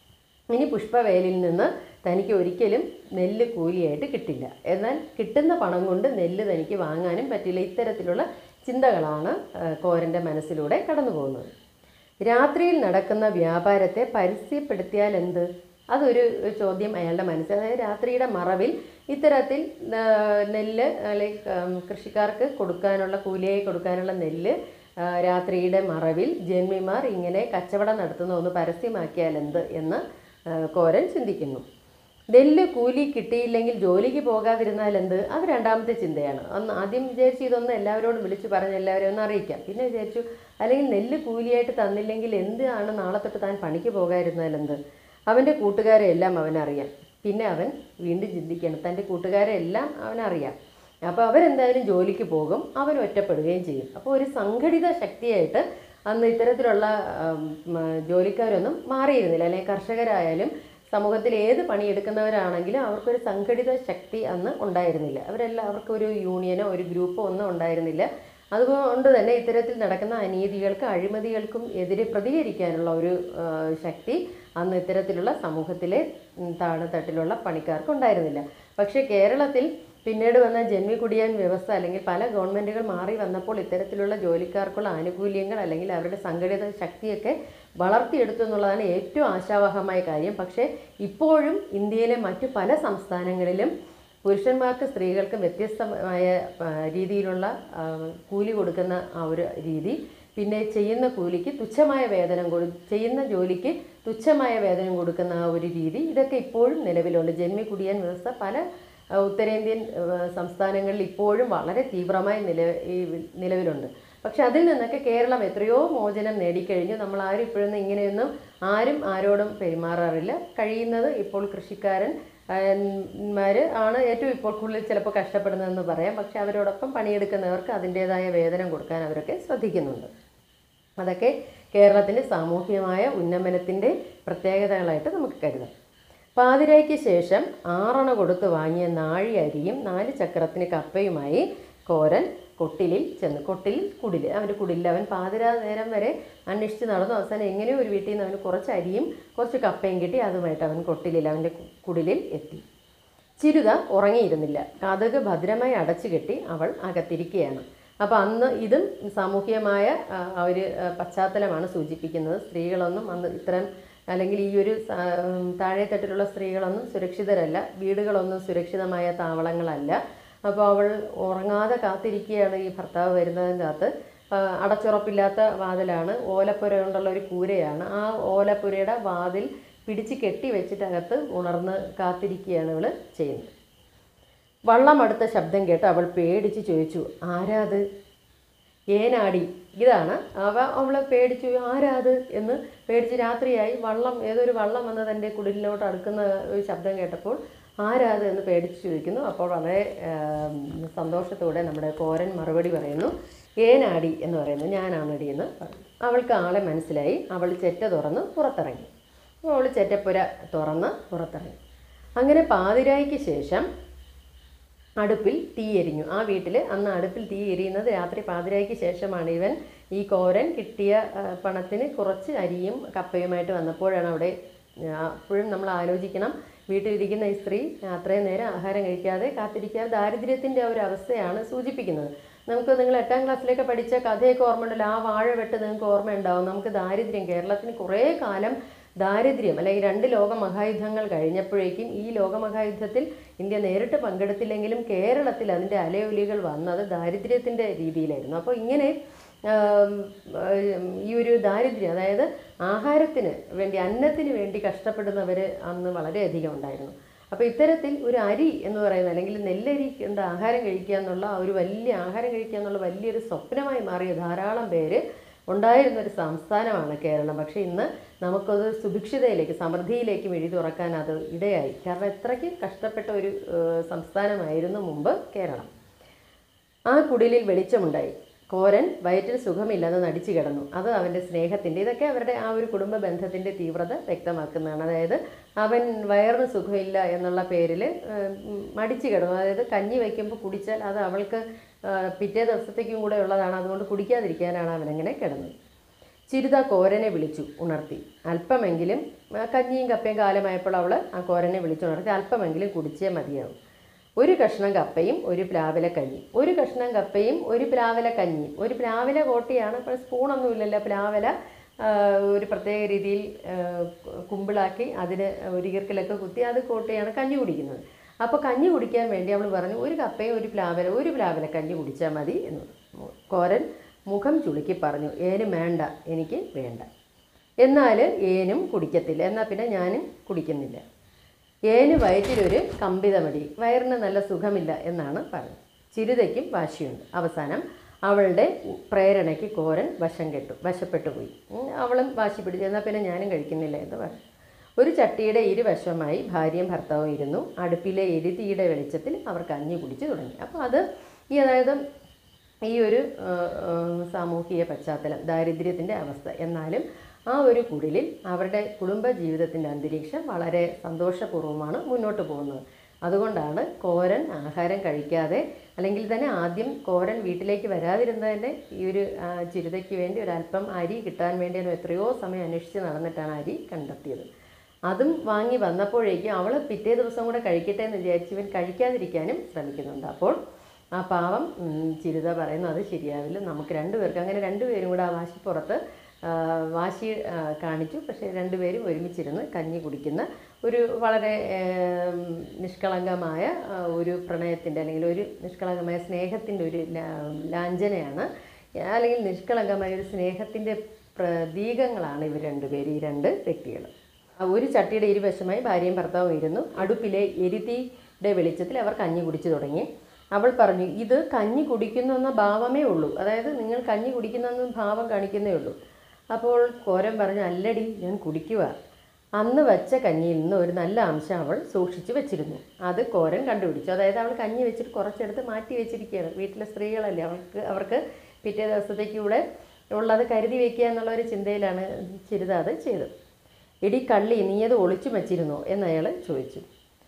ഇനി പുഷ്പവേലിൽ നിന്ന് തനിക്ക് ഒരിക്കലും നെല്ല് കൂലിയായിട്ട് കിട്ടില്ല എന്നാൽ കിട്ടുന്ന പണം കൊണ്ട് നെല്ല് തനിക്ക് വാങ്ങാനും പറ്റില്ല ഇത്തരത്തിലുള്ള ചിന്തകളാണ് ആ, കോരൻ്റെ മനസ്സിലൂടെ കടന്നു പോകുന്നത് രാത്രിയിൽ നടക്കുന്ന വ്യാപാരത്തെ പരസ്യപ്പെടുത്തിയാൽ എന്ത് അതൊരു ചോദ്യം അയാളുടെ മനസ്സിൽ അതായത് രാത്രിയുടെ മറവിൽ ഇത്തരത്തിൽ ആ, നെല്ല് അല്ലെങ്കിൽ കൃഷിക്കാർക്ക് കൊടുക്കാനുള്ള കൂലിയായി കൊടുക്കാനുള്ള നെല്ല് ആ, രാത്രിയുടെ മറവിൽ ജന്മിമാർ ഇങ്ങനെ കച്ചവടം നടത്തുന്ന ഒന്ന് പരസ്യമാക്കിയാൽ എന്ത് എന്ന് ആ, കോരൻ ചിന്തിക്കുന്നു നെല്ല് കൂലി കിട്ടിയില്ലെങ്കിൽ ജോലിക്ക് പോകാതിരുന്നാൽ എന്ത് അത് രണ്ടാമത്തെ ചിന്തയാണ് അന്ന് ആദ്യം വിചാരിച്ചു ഇതൊന്ന് എല്ലാവരോടും വിളിച്ചു പറഞ്ഞ് എല്ലാവരെയും ഒന്ന് അറിയിക്കാം പിന്നെ വിചാരിച്ചു അല്ലെങ്കിൽ നെല്ല് കൂലിയായിട്ട് തന്നില്ലെങ്കിൽ എന്താണ് നാളെ തൊട്ട് താൻ പണിക്ക് പോകാതിരുന്നാൽ എന്ത് അവൻ്റെ കൂട്ടുകാരെ എല്ലാം അവനറിയാം പിന്നെ അവൻ വീണ്ടും ചിന്തിക്കണം തൻ്റെ കൂട്ടുകാരെ എല്ലാം അവനറിയാം അപ്പോൾ അവരെന്തായാലും ജോലിക്ക് പോകും അവൻ ഒറ്റപ്പെടുകയും ചെയ്യും അപ്പോൾ ഒരു സംഘടിത ശക്തിയായിട്ട് അന്ന് ഇത്തരത്തിലുള്ള ആം, മ, ജോലിക്കാരൊന്നും മാറിയിരുന്നില്ല അല്ലെങ്കിൽ കർഷകരായാലും സമൂഹത്തിൽ ഏത് പണിയെടുക്കുന്നവരാണെങ്കിലും അവർക്കൊരു സംഘടിത ശക്തി അന്ന് ഉണ്ടായിരുന്നില്ല അവരെല്ലാം അവർക്കൊരു യൂണിയനോ ഒരു ഗ്രൂപ്പോ ഒന്നും ഉണ്ടായിരുന്നില്ല അതുകൊണ്ട് തന്നെ ഇത്തരത്തിൽ നടക്കുന്ന അനീതികൾക്ക് അഴിമതികൾക്കും എതിരെ പ്രതികരിക്കാനുള്ള ഒരു ആ, ശക്തി അന്ന് ഇത്തരത്തിലുള്ള സമൂഹത്തിലെ ഉം, താഴെത്തട്ടിലുള്ള പണിക്കാർക്ക് ഉണ്ടായിരുന്നില്ല പക്ഷേ കേരളത്തിൽ പിന്നീട് വന്ന ജന്മി കുടിയാൻ വ്യവസ്ഥ അല്ലെങ്കിൽ പല ഗവൺമെൻറ്റുകൾ മാറി വന്നപ്പോൾ ഇത്തരത്തിലുള്ള ജോലിക്കാർക്കുള്ള ആനുകൂല്യങ്ങൾ അല്ലെങ്കിൽ അവരുടെ സംഘടിത ശക്തിയൊക്കെ വളർത്തിയെടുത്തു എന്നുള്ളതാണ് ഏറ്റവും ആശാവഹമായ കാര്യം പക്ഷേ ഇപ്പോഴും ഇന്ത്യയിലെ മറ്റു പല സംസ്ഥാനങ്ങളിലും പുരുഷന്മാർക്ക് സ്ത്രീകൾക്ക് വ്യത്യസ്തമായ ആ, രീതിയിലുള്ള ആ, കൂലി കൊടുക്കുന്ന ആ ഒരു രീതി പിന്നെ ചെയ്യുന്ന കൂലിക്ക് തുച്ഛമായ വേതനം കൊടു ചെയ്യുന്ന ജോലിക്ക് തുച്ഛമായ വേതനം കൊടുക്കുന്ന ആ ഒരു രീതി ഇതൊക്കെ ഇപ്പോഴും നിലവിലുണ്ട് ജന്മി കുടിയാൻ വ്യവസ്ഥ പല ആ, ഉത്തരേന്ത്യൻ ആ, സംസ്ഥാനങ്ങളിൽ ഇപ്പോഴും വളരെ തീവ്രമായി നില ഈ നിലവിലുണ്ട് പക്ഷെ അതിൽ നിന്നൊക്കെ കേരളം എത്രയോ മോചനം നേടിക്കഴിഞ്ഞു നമ്മൾ ആരും ഇപ്പോഴൊന്നും ഇങ്ങനെയൊന്നും ആരും ആരോടും പെരുമാറാറില്ല കഴിയുന്നത് ഇപ്പോൾ കൃഷിക്കാരൻ മാർ ആണ് ഏറ്റവും ഇപ്പോൾ കൂടുതൽ ചിലപ്പോൾ കഷ്ടപ്പെടുന്നതെന്ന് പറയാം പക്ഷെ അവരോടൊപ്പം പണിയെടുക്കുന്നവർക്ക് അതിൻ്റേതായ വേതനം കൊടുക്കാൻ അവരൊക്കെ ശ്രദ്ധിക്കുന്നുണ്ട് അതൊക്കെ കേരളത്തിൻ്റെ സാമൂഹ്യമായ ഉന്നമനത്തിൻ്റെ പ്രത്യേകതകളായിട്ട് നമുക്ക് കരുതാം പാതിരായ്ക്ക് ശേഷം ആറണ കൊടുത്ത് വാങ്ങിയ നാഴി അരിയും നാല് ചക്രത്തിന് കപ്പയുമായി കോരൻ കൊട്ടിലിൽ ചെന്നു കൊട്ടിലിൽ കുടിൽ അവൻ്റെ കുടിലിൽ അവൻ പാതിരാ നേരം വരെ അന്വേഷിച്ച് നടന്നു അവസാനം എങ്ങനെയോ ഒരു വീട്ടിൽ നിന്ന് അവന് കുറച്ച് അരിയും കുറച്ച് കപ്പയും കിട്ടി അതുമായിട്ട് അവൻ കൊട്ടിലിൽ അവൻ്റെ കു- കുടിലിൽ എത്തി ചിരുത ഉറങ്ങിയിരുന്നില്ല കഥക് ഭദ്രമായി അടച്ചു കെട്ടി അവൾ അകത്തിരിക്കുകയാണ് അപ്പോൾ അന്ന് ഇതും സാമൂഹികമായ ആ, ആ ഒരു ആ, പശ്ചാത്തലമാണ് സൂചിപ്പിക്കുന്നത് സ്ത്രീകളൊന്നും അന്ന് ഇത്തരം അല്ലെങ്കിൽ ഈ ഒരു സ- ഉം, താഴെത്തട്ടിലുള്ള സ്ത്രീകളൊന്നും സുരക്ഷിതരല്ല വീടുകളൊന്നും സുരക്ഷിതമായ താവളങ്ങളല്ല അപ്പോൾ അവൾ ഉറങ്ങാതെ കാത്തിരിക്കുകയാണ് ഈ ഭർത്താവ് വരുന്നതിൻ്റെ അകത്ത് ആ, അടച്ചുറപ്പില്ലാത്ത വാതിലാണ് ഓലപ്പുര കൊണ്ടുള്ള ഒരു കൂരയാണ് ആ ഓലപ്പുരയുടെ വാതിൽ പിടിച്ച് കെട്ടി വെച്ചിട്ടകത്ത് ഉണർന്ന് കാത്തിരിക്കുകയാണ് ഇവൾ ചെയ്യുന്നത് വള്ളം അടുത്ത ശബ്ദം കേട്ട് അവൾ പേടിച്ച് ചോദിച്ചു ആരാത് ഏനാടി ഇതാണ് അവ അവളെ പേടിച്ചു ആരാത് എന്ന് പേടിച്ച് രാത്രിയായി വള്ളം ഏതൊരു വള്ളം വന്ന് തൻ്റെ കുടിലിലോട്ട് അടുക്കുന്ന ഒരു ശബ്ദം കേട്ടപ്പോൾ ആരാത് എന്ന് പേടിച്ച് ചോദിക്കുന്നു അപ്പോൾ വളരെ ആം, സന്തോഷത്തോടെ നമ്മുടെ കോരൻ മറുപടി പറയുന്നു ഏനാടി എന്ന് പറയുന്നു ഞാനാണടി എന്ന് പറഞ്ഞു അവൾക്ക് ആളെ മനസ്സിലായി അവൾ ചെറ്റ തുറന്ന് പുറത്തിറങ്ങി അപ്പോൾ അവൾ ചെറ്റപ്പുര തുറന്ന് പുറത്തിറങ്ങി അങ്ങനെ പാതിരായ്ക്ക് ശേഷം അടുപ്പിൽ തീ എരിഞ്ഞു ആ വീട്ടിൽ അന്ന് അടുപ്പിൽ തീ എരിയുന്നത് രാത്രി പാതിരായ്ക്ക് ശേഷമാണ് ഇവൻ ഈ കോരൻ കിട്ടിയ ആ, പണത്തിന് കുറച്ച് അരിയും കപ്പയുമായിട്ട് വന്നപ്പോഴാണ് അവിടെ ആ, അപ്പോഴും നമ്മൾ ആലോചിക്കണം വീട്ടിലിരിക്കുന്ന ഈ സ്ത്രീ അത്രയും നേരം ആഹാരം കഴിക്കാതെ കാത്തിരിക്കാതെ ദാരിദ്ര്യത്തിൻ്റെ ഒരു അവസ്ഥയാണ് സൂചിപ്പിക്കുന്നത് നമുക്ക് നിങ്ങൾ എട്ടാം ക്ലാസ്സിലൊക്കെ പഠിച്ച കഥയൊക്കെ ഓർമ്മയുണ്ടല്ലോ ആ വാഴ വെട്ട് നിങ്ങൾക്ക് ഓർമ്മയുണ്ടാവും നമുക്ക് ദാരിദ്ര്യം കേരളത്തിന് കുറേ കാലം ദാരിദ്ര്യം അല്ലെങ്കിൽ രണ്ട് ലോക മഹായുദ്ധങ്ങൾ കഴിഞ്ഞപ്പോഴേക്കും ഈ ലോകമഹായുദ്ധത്തിൽ ഇന്ത്യ നേരിട്ട് പങ്കെടുത്തില്ലെങ്കിലും കേരളത്തിൽ അതിൻ്റെ അലയൊലികൾ വന്നത് ദാരിദ്ര്യത്തിൻ്റെ രീതിയിലായിരുന്നു അപ്പോൾ ഇങ്ങനെ ആം, ആം, ഈ ഒരു ദാരിദ്ര്യം അതായത് ആഹാരത്തിന് വേണ്ടി അന്നത്തിന് വേണ്ടി കഷ്ടപ്പെടുന്നവർ അന്ന് വളരെയധികം ഉണ്ടായിരുന്നു അപ്പോൾ ഇത്തരത്തിൽ ഒരു അരി എന്ന് പറയുന്നത് അല്ലെങ്കിൽ നെല്ലരി കൊണ്ട് ആഹാരം കഴിക്കുക എന്നുള്ള ആ ഒരു വലിയ ആഹാരം കഴിക്കുക എന്നുള്ള വലിയൊരു സ്വപ്നമായി മാറിയ ധാരാളം പേര് ഉണ്ടായിരുന്ന ഒരു സംസ്ഥാനമാണ് കേരളം പക്ഷേ ഇന്ന് നമുക്കത് സുഭിക്ഷിതയിലേക്ക് സമൃദ്ധിയിലേക്ക് വഴി തുറക്കാൻ അത് ഇടയായി കാരണം ഇത്രയ്ക്ക് കഷ്ടപ്പെട്ട ഒരു ഏഹ്, സംസ്ഥാനമായിരുന്നു മുമ്പ് കേരളം ആ കുടിലിൽ വെളിച്ചമുണ്ടായി കോരൻ വയറ്റിൽ സുഖമില്ലെന്ന് നടിച്ചു കിടന്നു അത് അവൻ്റെ സ്നേഹത്തിൻ്റെ ഇതൊക്കെ അവരുടെ ആ ഒരു കുടുംബ ബന്ധത്തിൻ്റെ തീവ്രത വ്യക്തമാക്കുന്നതാണ് അതായത് അവൻ വയറിന് സുഖമില്ല എന്നുള്ള പേരിൽ മടിച്ചു കിടന്നു അതായത് കഞ്ഞി വയ്ക്കുമ്പോൾ കുടിച്ചാൽ അത് അവൾക്ക് ആ, പിറ്റേ ദിവസത്തേക്കും കൂടെ ഉള്ളതാണ് അതുകൊണ്ട് കുടിക്കാതിരിക്കാനാണ് അവനങ്ങനെ കിടന്നത് ചിരിത കോരനെ വിളിച്ചു ഉണർത്തി അല്പമെങ്കിലും ആ, കഞ്ഞിയും കപ്പയും കാലമായപ്പോൾ അവൾ ആ കോരനെ വിളിച്ചുണർത്തി അല്പമെങ്കിലും കുടിച്ചേ മതിയാവും ഒരു കഷ്ണം കപ്പയും ഒരു പ്ലാവില കഞ്ഞി ഒരു കഷ്ണം കപ്പയും ഒരു പ്ലാവില കഞ്ഞിയും ഒരു പ്ലാവില കോട്ടിയാണ് ഇപ്പോൾ സ്പൂണൊന്നും ഇല്ലല്ലോ പ്ലാവില ആ, ഒരു പ്രത്യേക രീതിയിൽ ആ, കുമ്പിളാക്കി അതിന് ഒരു ഈർക്കിലൊക്കെ കുത്തി അത് കോട്ടിയാണ് കഞ്ഞി കുടിക്കുന്നത് അപ്പോൾ കഞ്ഞി കുടിക്കാൻ വേണ്ടി അവൾ പറഞ്ഞു ഒരു കപ്പയും ഒരു പ്ലാവില ഒരു പ്ലാവില കഞ്ഞി കുടിച്ചാൽ മതി എന്ന് പറഞ്ഞു. കോരൻ മുഖം ചുളുക്കി പറഞ്ഞു ഏനും വേണ്ട എനിക്ക് വേണ്ട എന്നാൽ ഏനും കുടിക്കത്തില്ല എന്നാൽ പിന്നെ ഞാനും കുടിക്കുന്നില്ല ഏന് വയറ്റിലൊരു കമ്പിതമടി വയറിന് നല്ല സുഖമില്ല എന്നാണ് പറഞ്ഞത് ചിരുതയ്ക്കും വാശിയുണ്ട് അവസാനം അവളുടെ പ്രേരണയ്ക്ക് കോരൻ വശം കെട്ടു വശപ്പെട്ടു പോയി ഉം, അവളും വാശി പിടിച്ചു എന്നാൽ പിന്നെ ഞാനും കഴിക്കുന്നില്ല എന്ന് പറഞ്ഞു ഒരു ചട്ടിയുടെ ഇരുവശമായി ഭാര്യയും ഭർത്താവും ഇരുന്നു അടുപ്പിലെ എരുതിയുടെ വെളിച്ചത്തിൽ അവർ കഞ്ഞി കുടിച്ചു തുടങ്ങി അപ്പോൾ അത് ഈ അതായത് ഈ ഒരു ആ, ആ, സാമൂഹിക പശ്ചാത്തലം ദാരിദ്ര്യത്തിൻ്റെ അവസ്ഥ എന്നാലും ആ ഒരു കുടിലിൽ അവരുടെ കുടുംബ ജീവിതത്തിൻ്റെ അന്തരീക്ഷം വളരെ സന്തോഷപൂർവ്വമാണ് മുന്നോട്ട് പോകുന്നത് അതുകൊണ്ടാണ് കോരൻ ആഹാരം കഴിക്കാതെ അല്ലെങ്കിൽ തന്നെ ആദ്യം കോരൻ വീട്ടിലേക്ക് വരാതിരുന്നതിൻ്റെ ഈ ഒരു ആ, ചിരുതയ്ക്ക് വേണ്ടി ഒരല്പം അരി കിട്ടാൻ വേണ്ടി അവൻ എത്രയോ സമയം അന്വേഷിച്ച് നടന്നിട്ടാണ് അരി കണ്ടെത്തിയത് അതും വാങ്ങി വന്നപ്പോഴേക്കും അവൾ പിറ്റേ ദിവസം കൂടെ കഴിക്കട്ടെ എന്ന് വിചാരിച്ച് ഇവൻ കഴിക്കാതിരിക്കാനും ശ്രമിക്കുന്നുണ്ട് അപ്പോൾ ആ പാവം ഉം, ചിരുത പറയുന്നു അത് ശരിയാവില്ല നമുക്ക് രണ്ടുപേർക്ക് അങ്ങനെ രണ്ടുപേരും കൂടെ ആ വാശിപ്പുറത്ത് ആ, വാശി ആ, കാണിച്ചു പക്ഷേ രണ്ടുപേരും ഒരുമിച്ചിരുന്ന് കഞ്ഞി കുടിക്കുന്ന ഒരു വളരെ ഏം, നിഷ്കളങ്കമായ ആ, ഒരു പ്രണയത്തിൻ്റെ അല്ലെങ്കിൽ ഒരു നിഷ്കളങ്കമായ സ്നേഹത്തിൻ്റെ ഒരു ലാ- ലാഞ്ചനയാണ് അല്ലെങ്കിൽ നിഷ്കളങ്കമായ ഒരു സ്നേഹത്തിൻ്റെ പ്രതീകങ്ങളാണ് ഇവർ രണ്ടുപേരും ഈ രണ്ട് വ്യക്തികൾ ആ ഒരു ചട്ടിയുടെ ഇരുവശമായി ഭാര്യയും ഭർത്താവും ഇരുന്നു അടുപ്പിലെ എരുതിയുടെ വെളിച്ചത്തിൽ അവർ കഞ്ഞി കുടിച്ചു തുടങ്ങി അവൾ പറഞ്ഞു ഇത് കഞ്ഞി കുടിക്കുന്നു എന്ന ഭാവമേ ഉള്ളൂ അതായത് നിങ്ങൾ കഞ്ഞി കുടിക്കുന്നെന്ന് ഭാവം കാണിക്കുന്നേ ഉള്ളൂ അപ്പോൾ കോരൻ പറഞ്ഞു അല്ലടി ഞാൻ കുടിക്കുക അന്ന് വെച്ച കഞ്ഞിയിൽ നിന്ന് ഒരു നല്ല അംശം അവൾ സൂക്ഷിച്ചു വെച്ചിരുന്നു അത് കോരൻ കണ്ടുപിടിച്ചു അതായത് അവൾ കഞ്ഞി വെച്ചിട്ട് കുറച്ചെടുത്ത് മാറ്റി വെച്ചിരിക്കുകയാണ് വീട്ടിലെ സ്ത്രീകളല്ലേ അവൾക്ക് അവർക്ക് പിറ്റേ ദിവസത്തേക്ക് കൂടെ ഉള്ളത് കരുതി വെക്കുക എന്നുള്ള ഒരു ചിന്തയിലാണ് ചിരിത അത് ചെയ്തത് എടി കള്ളി നീ അത് ഒളിച്ചു വച്ചിരുന്നോ എന്ന് അയാൾ ചോദിച്ചു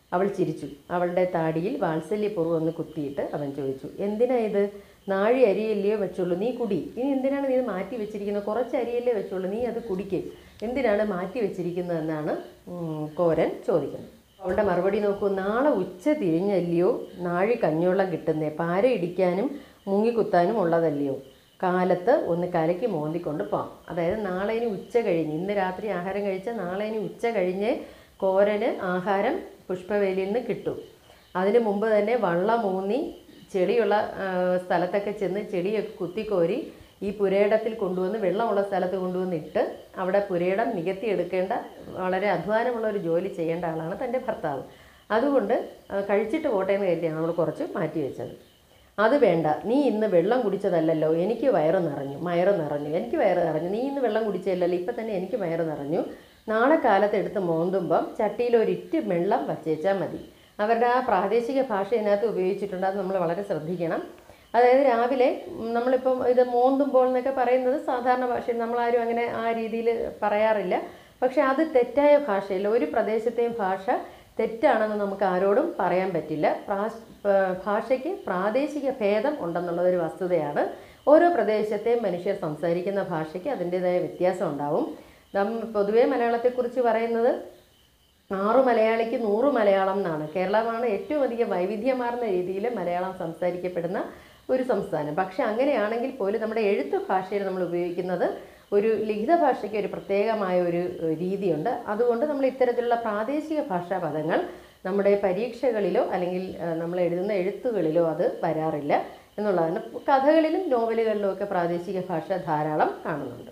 അവൾ ചിരിച്ചു അവളുടെ താടിയിൽ വാത്സല്യപൂർവ്വം ഒന്ന് കുത്തിയിട്ട് അവൻ ചോദിച്ചു എന്തിനാ ഇത് നാഴി അരിയല്ലയോ വെച്ചുള്ളൂ നീ കുടി ഇനി എന്തിനാണ് നീ ഇത് മാറ്റി വെച്ചിരിക്കുന്നത് കുറച്ച് അരിയല്ലേ വെച്ചുള്ളൂ നീ അത് കുടിക്ക് എന്തിനാണ് മാറ്റി വെച്ചിരിക്കുന്നതെന്നാണ് ഉം, കോരൻ ചോദിക്കുന്നത് അവളുടെ മറുപടി നോക്കൂ നാളെ ഉച്ച തിരിഞ്ഞല്ലയോ നാഴി കഞ്ഞോളം കിട്ടുന്നേ പാര ഇടിക്കാനും മുങ്ങിക്കുത്താനും ഉള്ളതല്ലയോ കാലത്ത് ഒന്ന് കലക്കി മോന്തിക്കൊണ്ട് പോകാം അതായത് നാളെ ഇനി ഉച്ച കഴിഞ്ഞ് ഇന്ന് രാത്രി ആഹാരം കഴിച്ചാൽ നാളെ ഇനി ഉച്ച കഴിഞ്ഞ് കോരന് ആഹാരം പുഷ്പവേലിയിൽ നിന്ന് കിട്ടും അതിന് മുമ്പ് തന്നെ വള്ളം ഊന്നി ചെളിയുള്ള ആ, സ്ഥലത്തൊക്കെ ചെന്ന് ചെളിയൊക്കെ കുത്തിക്കോരി ഈ പുരയിടത്തിൽ കൊണ്ടുവന്ന് വെള്ളമുള്ള സ്ഥലത്ത് കൊണ്ടുവന്ന് ഇട്ട് അവിടെ പുരയിടം നികത്തിയെടുക്കേണ്ട വളരെ അധ്വാനമുള്ള ഒരു ജോലി ചെയ്യേണ്ട ആളാണ് തൻ്റെ ഭർത്താവ് അതുകൊണ്ട് ആ, കഴിച്ചിട്ട് പോട്ടെ എന്ന് കരുതിയാണ് നമ്മൾ കുറച്ച് മാറ്റി വെച്ചത് അത് വേണ്ട നീ ഇന്ന് വെള്ളം കുടിച്ചതല്ലല്ലോ എനിക്ക് വയറ് നിറഞ്ഞു വയറ് നിറഞ്ഞു എനിക്ക് വയറ് നിറഞ്ഞു നീ ഇന്ന് വെള്ളം കുടിച്ചതല്ലല്ലോ ഇപ്പം തന്നെ എനിക്ക് വയറ് നിറഞ്ഞു നാളെ കാലത്ത് എടുത്ത് മോന്തുമ്പം ചട്ടിയിൽ ഒരിറ്റ് വെള്ളം വച്ചേച്ചാൽ മതി അവരുടെ ആ പ്രാദേശിക ഭാഷ ഇതിനകത്ത് ഉപയോഗിച്ചിട്ടുണ്ട് അത് നമ്മൾ വളരെ ശ്രദ്ധിക്കണം അതായത് രാവിലെ ഉം, നമ്മളിപ്പം ഇത് മോന്തുമ്പോൾ എന്നൊക്കെ പറയുന്നത് സാധാരണ ഭാഷയിൽ നമ്മളാരും അങ്ങനെ ആ രീതിയിൽ പറയാറില്ല പക്ഷേ അത് തെറ്റായ ഭാഷയില്ല ഒരു പ്രദേശത്തെയും ഭാഷ തെറ്റാണെന്ന് നമുക്ക് ആരോടും പറയാൻ പറ്റില്ല പ്രാസ്- പ- ഭാഷയ്ക്ക് പ്രാദേശിക ഭേദം ഉണ്ടെന്നുള്ളതൊരു വസ്തുതയാണ് ഓരോ പ്രദേശത്തെയും മനുഷ്യർ സംസാരിക്കുന്ന ഭാഷയ്ക്ക് അതിൻ്റെതായ വ്യത്യാസം ഉണ്ടാവും നം പൊതുവേ മലയാളത്തെക്കുറിച്ച് പറയുന്നത് ആറു മലയാളിക്ക് നൂറ് മലയാളം എന്നാണ് കേരളമാണ് ഏറ്റവും അധികം വൈവിധ്യമാർന്ന രീതിയിൽ മലയാളം സംസാരിക്കപ്പെടുന്ന ഒരു സംസ്ഥാനം പക്ഷെ അങ്ങനെയാണെങ്കിൽ പോലും നമ്മുടെ എഴുത്ത് ഭാഷയിൽ നമ്മൾ ഉപയോഗിക്കുന്നത് ഒരു ലിഖിത ഭാഷയ്ക്ക് ഒരു പ്രത്യേകമായ ഒരു ഏഹ്, രീതിയുണ്ട് അതുകൊണ്ട് നമ്മൾ ഇത്തരത്തിലുള്ള പ്രാദേശിക ഭാഷാ പദങ്ങൾ നമ്മുടെ പരീക്ഷകളിലോ അല്ലെങ്കിൽ ഏഹ്, നമ്മൾ എഴുതുന്ന എഴുത്തുകളിലോ അത് വരാറില്ല എന്നുള്ളതാണ് കഥകളിലും നോവലുകളിലും ഒക്കെ പ്രാദേശിക ഭാഷ ധാരാളം കാണുന്നുണ്ട്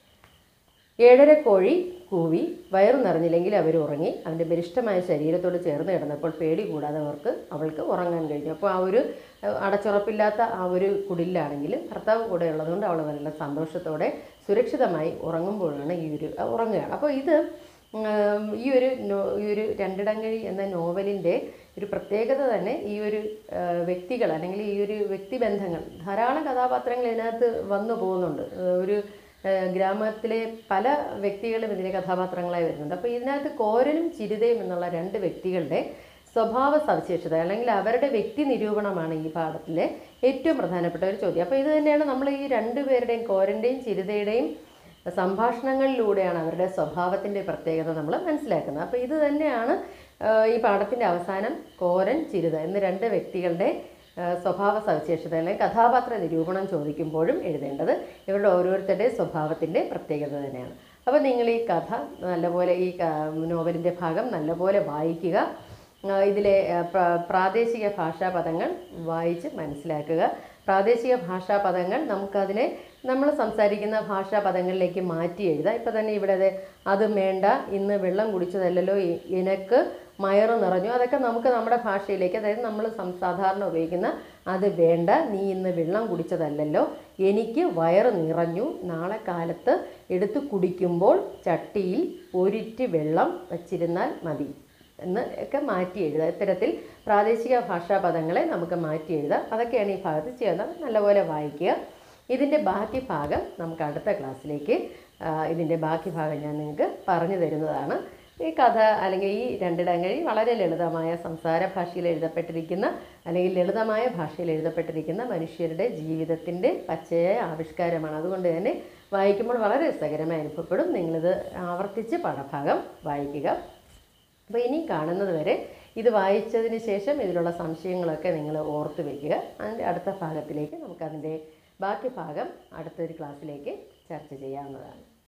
ഏഴര കോഴി കൂവി വയറു നിറഞ്ഞില്ലെങ്കിൽ അവർ ഉറങ്ങി അവൻ്റെ ബലിഷ്ഠമായ ശരീരത്തോട് ചേർന്ന് കിടന്നപ്പോൾ പേടി കൂടാതെ അവർക്ക് അവൾക്ക് ഉറങ്ങാൻ കഴിഞ്ഞു അപ്പോൾ ആ ഒരു അഹ് അടച്ചുറപ്പില്ലാത്ത ആ ഒരു കുടിലാണെങ്കിലും ഭർത്താവ് കൂടെ ഉള്ളതുകൊണ്ട് അവൾ നല്ല സന്തോഷത്തോടെ സുരക്ഷിതമായി ഉറങ്ങുമ്പോഴാണ് ഈ ഒരു അഹ് ഉറങ്ങുകയാണ് അപ്പോൾ ഇത് ഉം, ഈ ഒരു നോ ഈ ഒരു രണ്ടിടങ്ങഴി എന്ന നോവലിൻ്റെ ഒരു പ്രത്യേകത തന്നെ ഈ ഒരു ആ, വ്യക്തികൾ അല്ലെങ്കിൽ ഈ ഒരു വ്യക്തിബന്ധങ്ങൾ ധാരാളം കഥാപാത്രങ്ങൾ ഇതിനകത്ത് വന്നു പോകുന്നുണ്ട് ആ, ഒരു ആ, ഗ്രാമത്തിലെ പല വ്യക്തികളും ഇതിലെ കഥാപാത്രങ്ങളായി വരുന്നുണ്ട് അപ്പോൾ ഇതിനകത്ത് കോരനും ചിരിതയും എന്നുള്ള രണ്ട് വ്യക്തികളുടെ സ്വഭാവ സവിശേഷത അല്ലെങ്കിൽ അവരുടെ വ്യക്തി നിരൂപണമാണ് ഈ പാഠത്തിലെ ഏറ്റവും പ്രധാനപ്പെട്ട ഒരു ചോദ്യം അപ്പോൾ ഇത് തന്നെയാണ് നമ്മൾ ഈ രണ്ടുപേരുടെയും കോരൻ്റെയും ചിരിതയുടെയും സംഭാഷണങ്ങളിലൂടെയാണ് അവരുടെ സ്വഭാവത്തിൻ്റെ പ്രത്യേകത നമ്മൾ മനസ്സിലാക്കുന്നത് അപ്പോൾ ഇത് തന്നെയാണ് ആ, ഈ പാഠത്തിൻ്റെ അവസാനം കോരൻ ചിരിത എന്ന രണ്ട് വ്യക്തികളുടെ ആ, സ്വഭാവ സവിശേഷത അല്ലെങ്കിൽ കഥാപാത്ര നിരൂപണം ചോദിക്കുമ്പോഴും എഴുതേണ്ടത് ഇവരുടെ ഓരോരുത്തരുടെയും സ്വഭാവത്തിൻ്റെ പ്രത്യേകത തന്നെയാണ് അപ്പോൾ നിങ്ങൾ ഈ കഥ നല്ലപോലെ ഈ ക- നോവലിൻ്റെ ഭാഗം നല്ലപോലെ വായിക്കുക ആ, ഇതിലെ ആ, പ്ര- പ്രാദേശിക ഭാഷാ പദങ്ങൾ വായിച്ച് മനസ്സിലാക്കുക പ്രാദേശിക ഭാഷാ പദങ്ങൾ നമുക്കതിനെ നമ്മൾ സംസാരിക്കുന്ന ഭാഷാ പദങ്ങളിലേക്ക് മാറ്റി എഴുതാം ഇപ്പം തന്നെ ഇവിടെ ദേ അത് വേണ്ട ഇന്ന് വെള്ളം കുടിച്ചതല്ലല്ലോ എ- എനക്ക് മയറ് നിറഞ്ഞു അതൊക്കെ നമുക്ക് നമ്മുടെ ഭാഷയിലേക്ക് അതായത് നമ്മൾ സം സാധാരണ ഉപയോഗിക്കുന്ന അത് വേണ്ട നീ ഇന്ന് വെള്ളം കുടിച്ചതല്ലല്ലോ എനിക്ക് വയറ് നിറഞ്ഞു നാളെ കാലത്ത് എടുത്ത് കുടിക്കുമ്പോൾ ചട്ടിയിൽ ഒരിറ്റ് വെള്ളം വച്ചിരുന്നാൽ മതി എന്ന് ഒക്കെ മാറ്റി എഴുതുക ഇത്തരത്തിൽ പ്രാദേശിക ഭാഷാ പദങ്ങളെ നമുക്ക് മാറ്റി എഴുതാം അതൊക്കെയാണ് ഈ ഭാഗത്ത് ചെയ്യുന്നത് നല്ലപോലെ വായിക്കുക ഇതിൻ്റെ ബാക്കി ഭാഗം നമുക്ക് അടുത്ത ക്ലാസ്സിലേക്ക് ആ, ഇതിൻ്റെ ബാക്കി ഭാഗം ഞാൻ നിങ്ങൾക്ക് പറഞ്ഞു തരുന്നതാണ് ഈ കഥ അല്ലെങ്കിൽ ഈ രണ്ടിടങ്ങഴി വളരെ ലളിതമായ സംസാര ഭാഷയിൽ എഴുതപ്പെട്ടിരിക്കുന്ന അല്ലെങ്കിൽ ലളിതമായ ഭാഷയിൽ എഴുതപ്പെട്ടിരിക്കുന്ന മനുഷ്യരുടെ ജീവിതത്തിൻ്റെ പച്ചയായ ആവിഷ്കാരമാണ് അതുകൊണ്ട് തന്നെ വായിക്കുമ്പോൾ വളരെ രസകരമായി അനുഭവപ്പെടും നിങ്ങളിത് ആവർത്തിച്ച് പാഠഭാഗം വായിക്കുക അപ്പോൾ ഇനി കാണുന്നത് വരെ ഇത് വായിച്ചതിന് ശേഷം ഇതിലുള്ള സംശയങ്ങളൊക്കെ നിങ്ങൾ ഓർത്ത് വയ്ക്കുക അതിൻ്റെ അടുത്ത ഭാഗത്തിലേക്ക് നമുക്കതിൻ്റെ ബാക്കി ഭാഗം അടുത്തൊരു ക്ലാസ്സിലേക്ക് ചർച്ച ചെയ്യാവുന്നതാണ്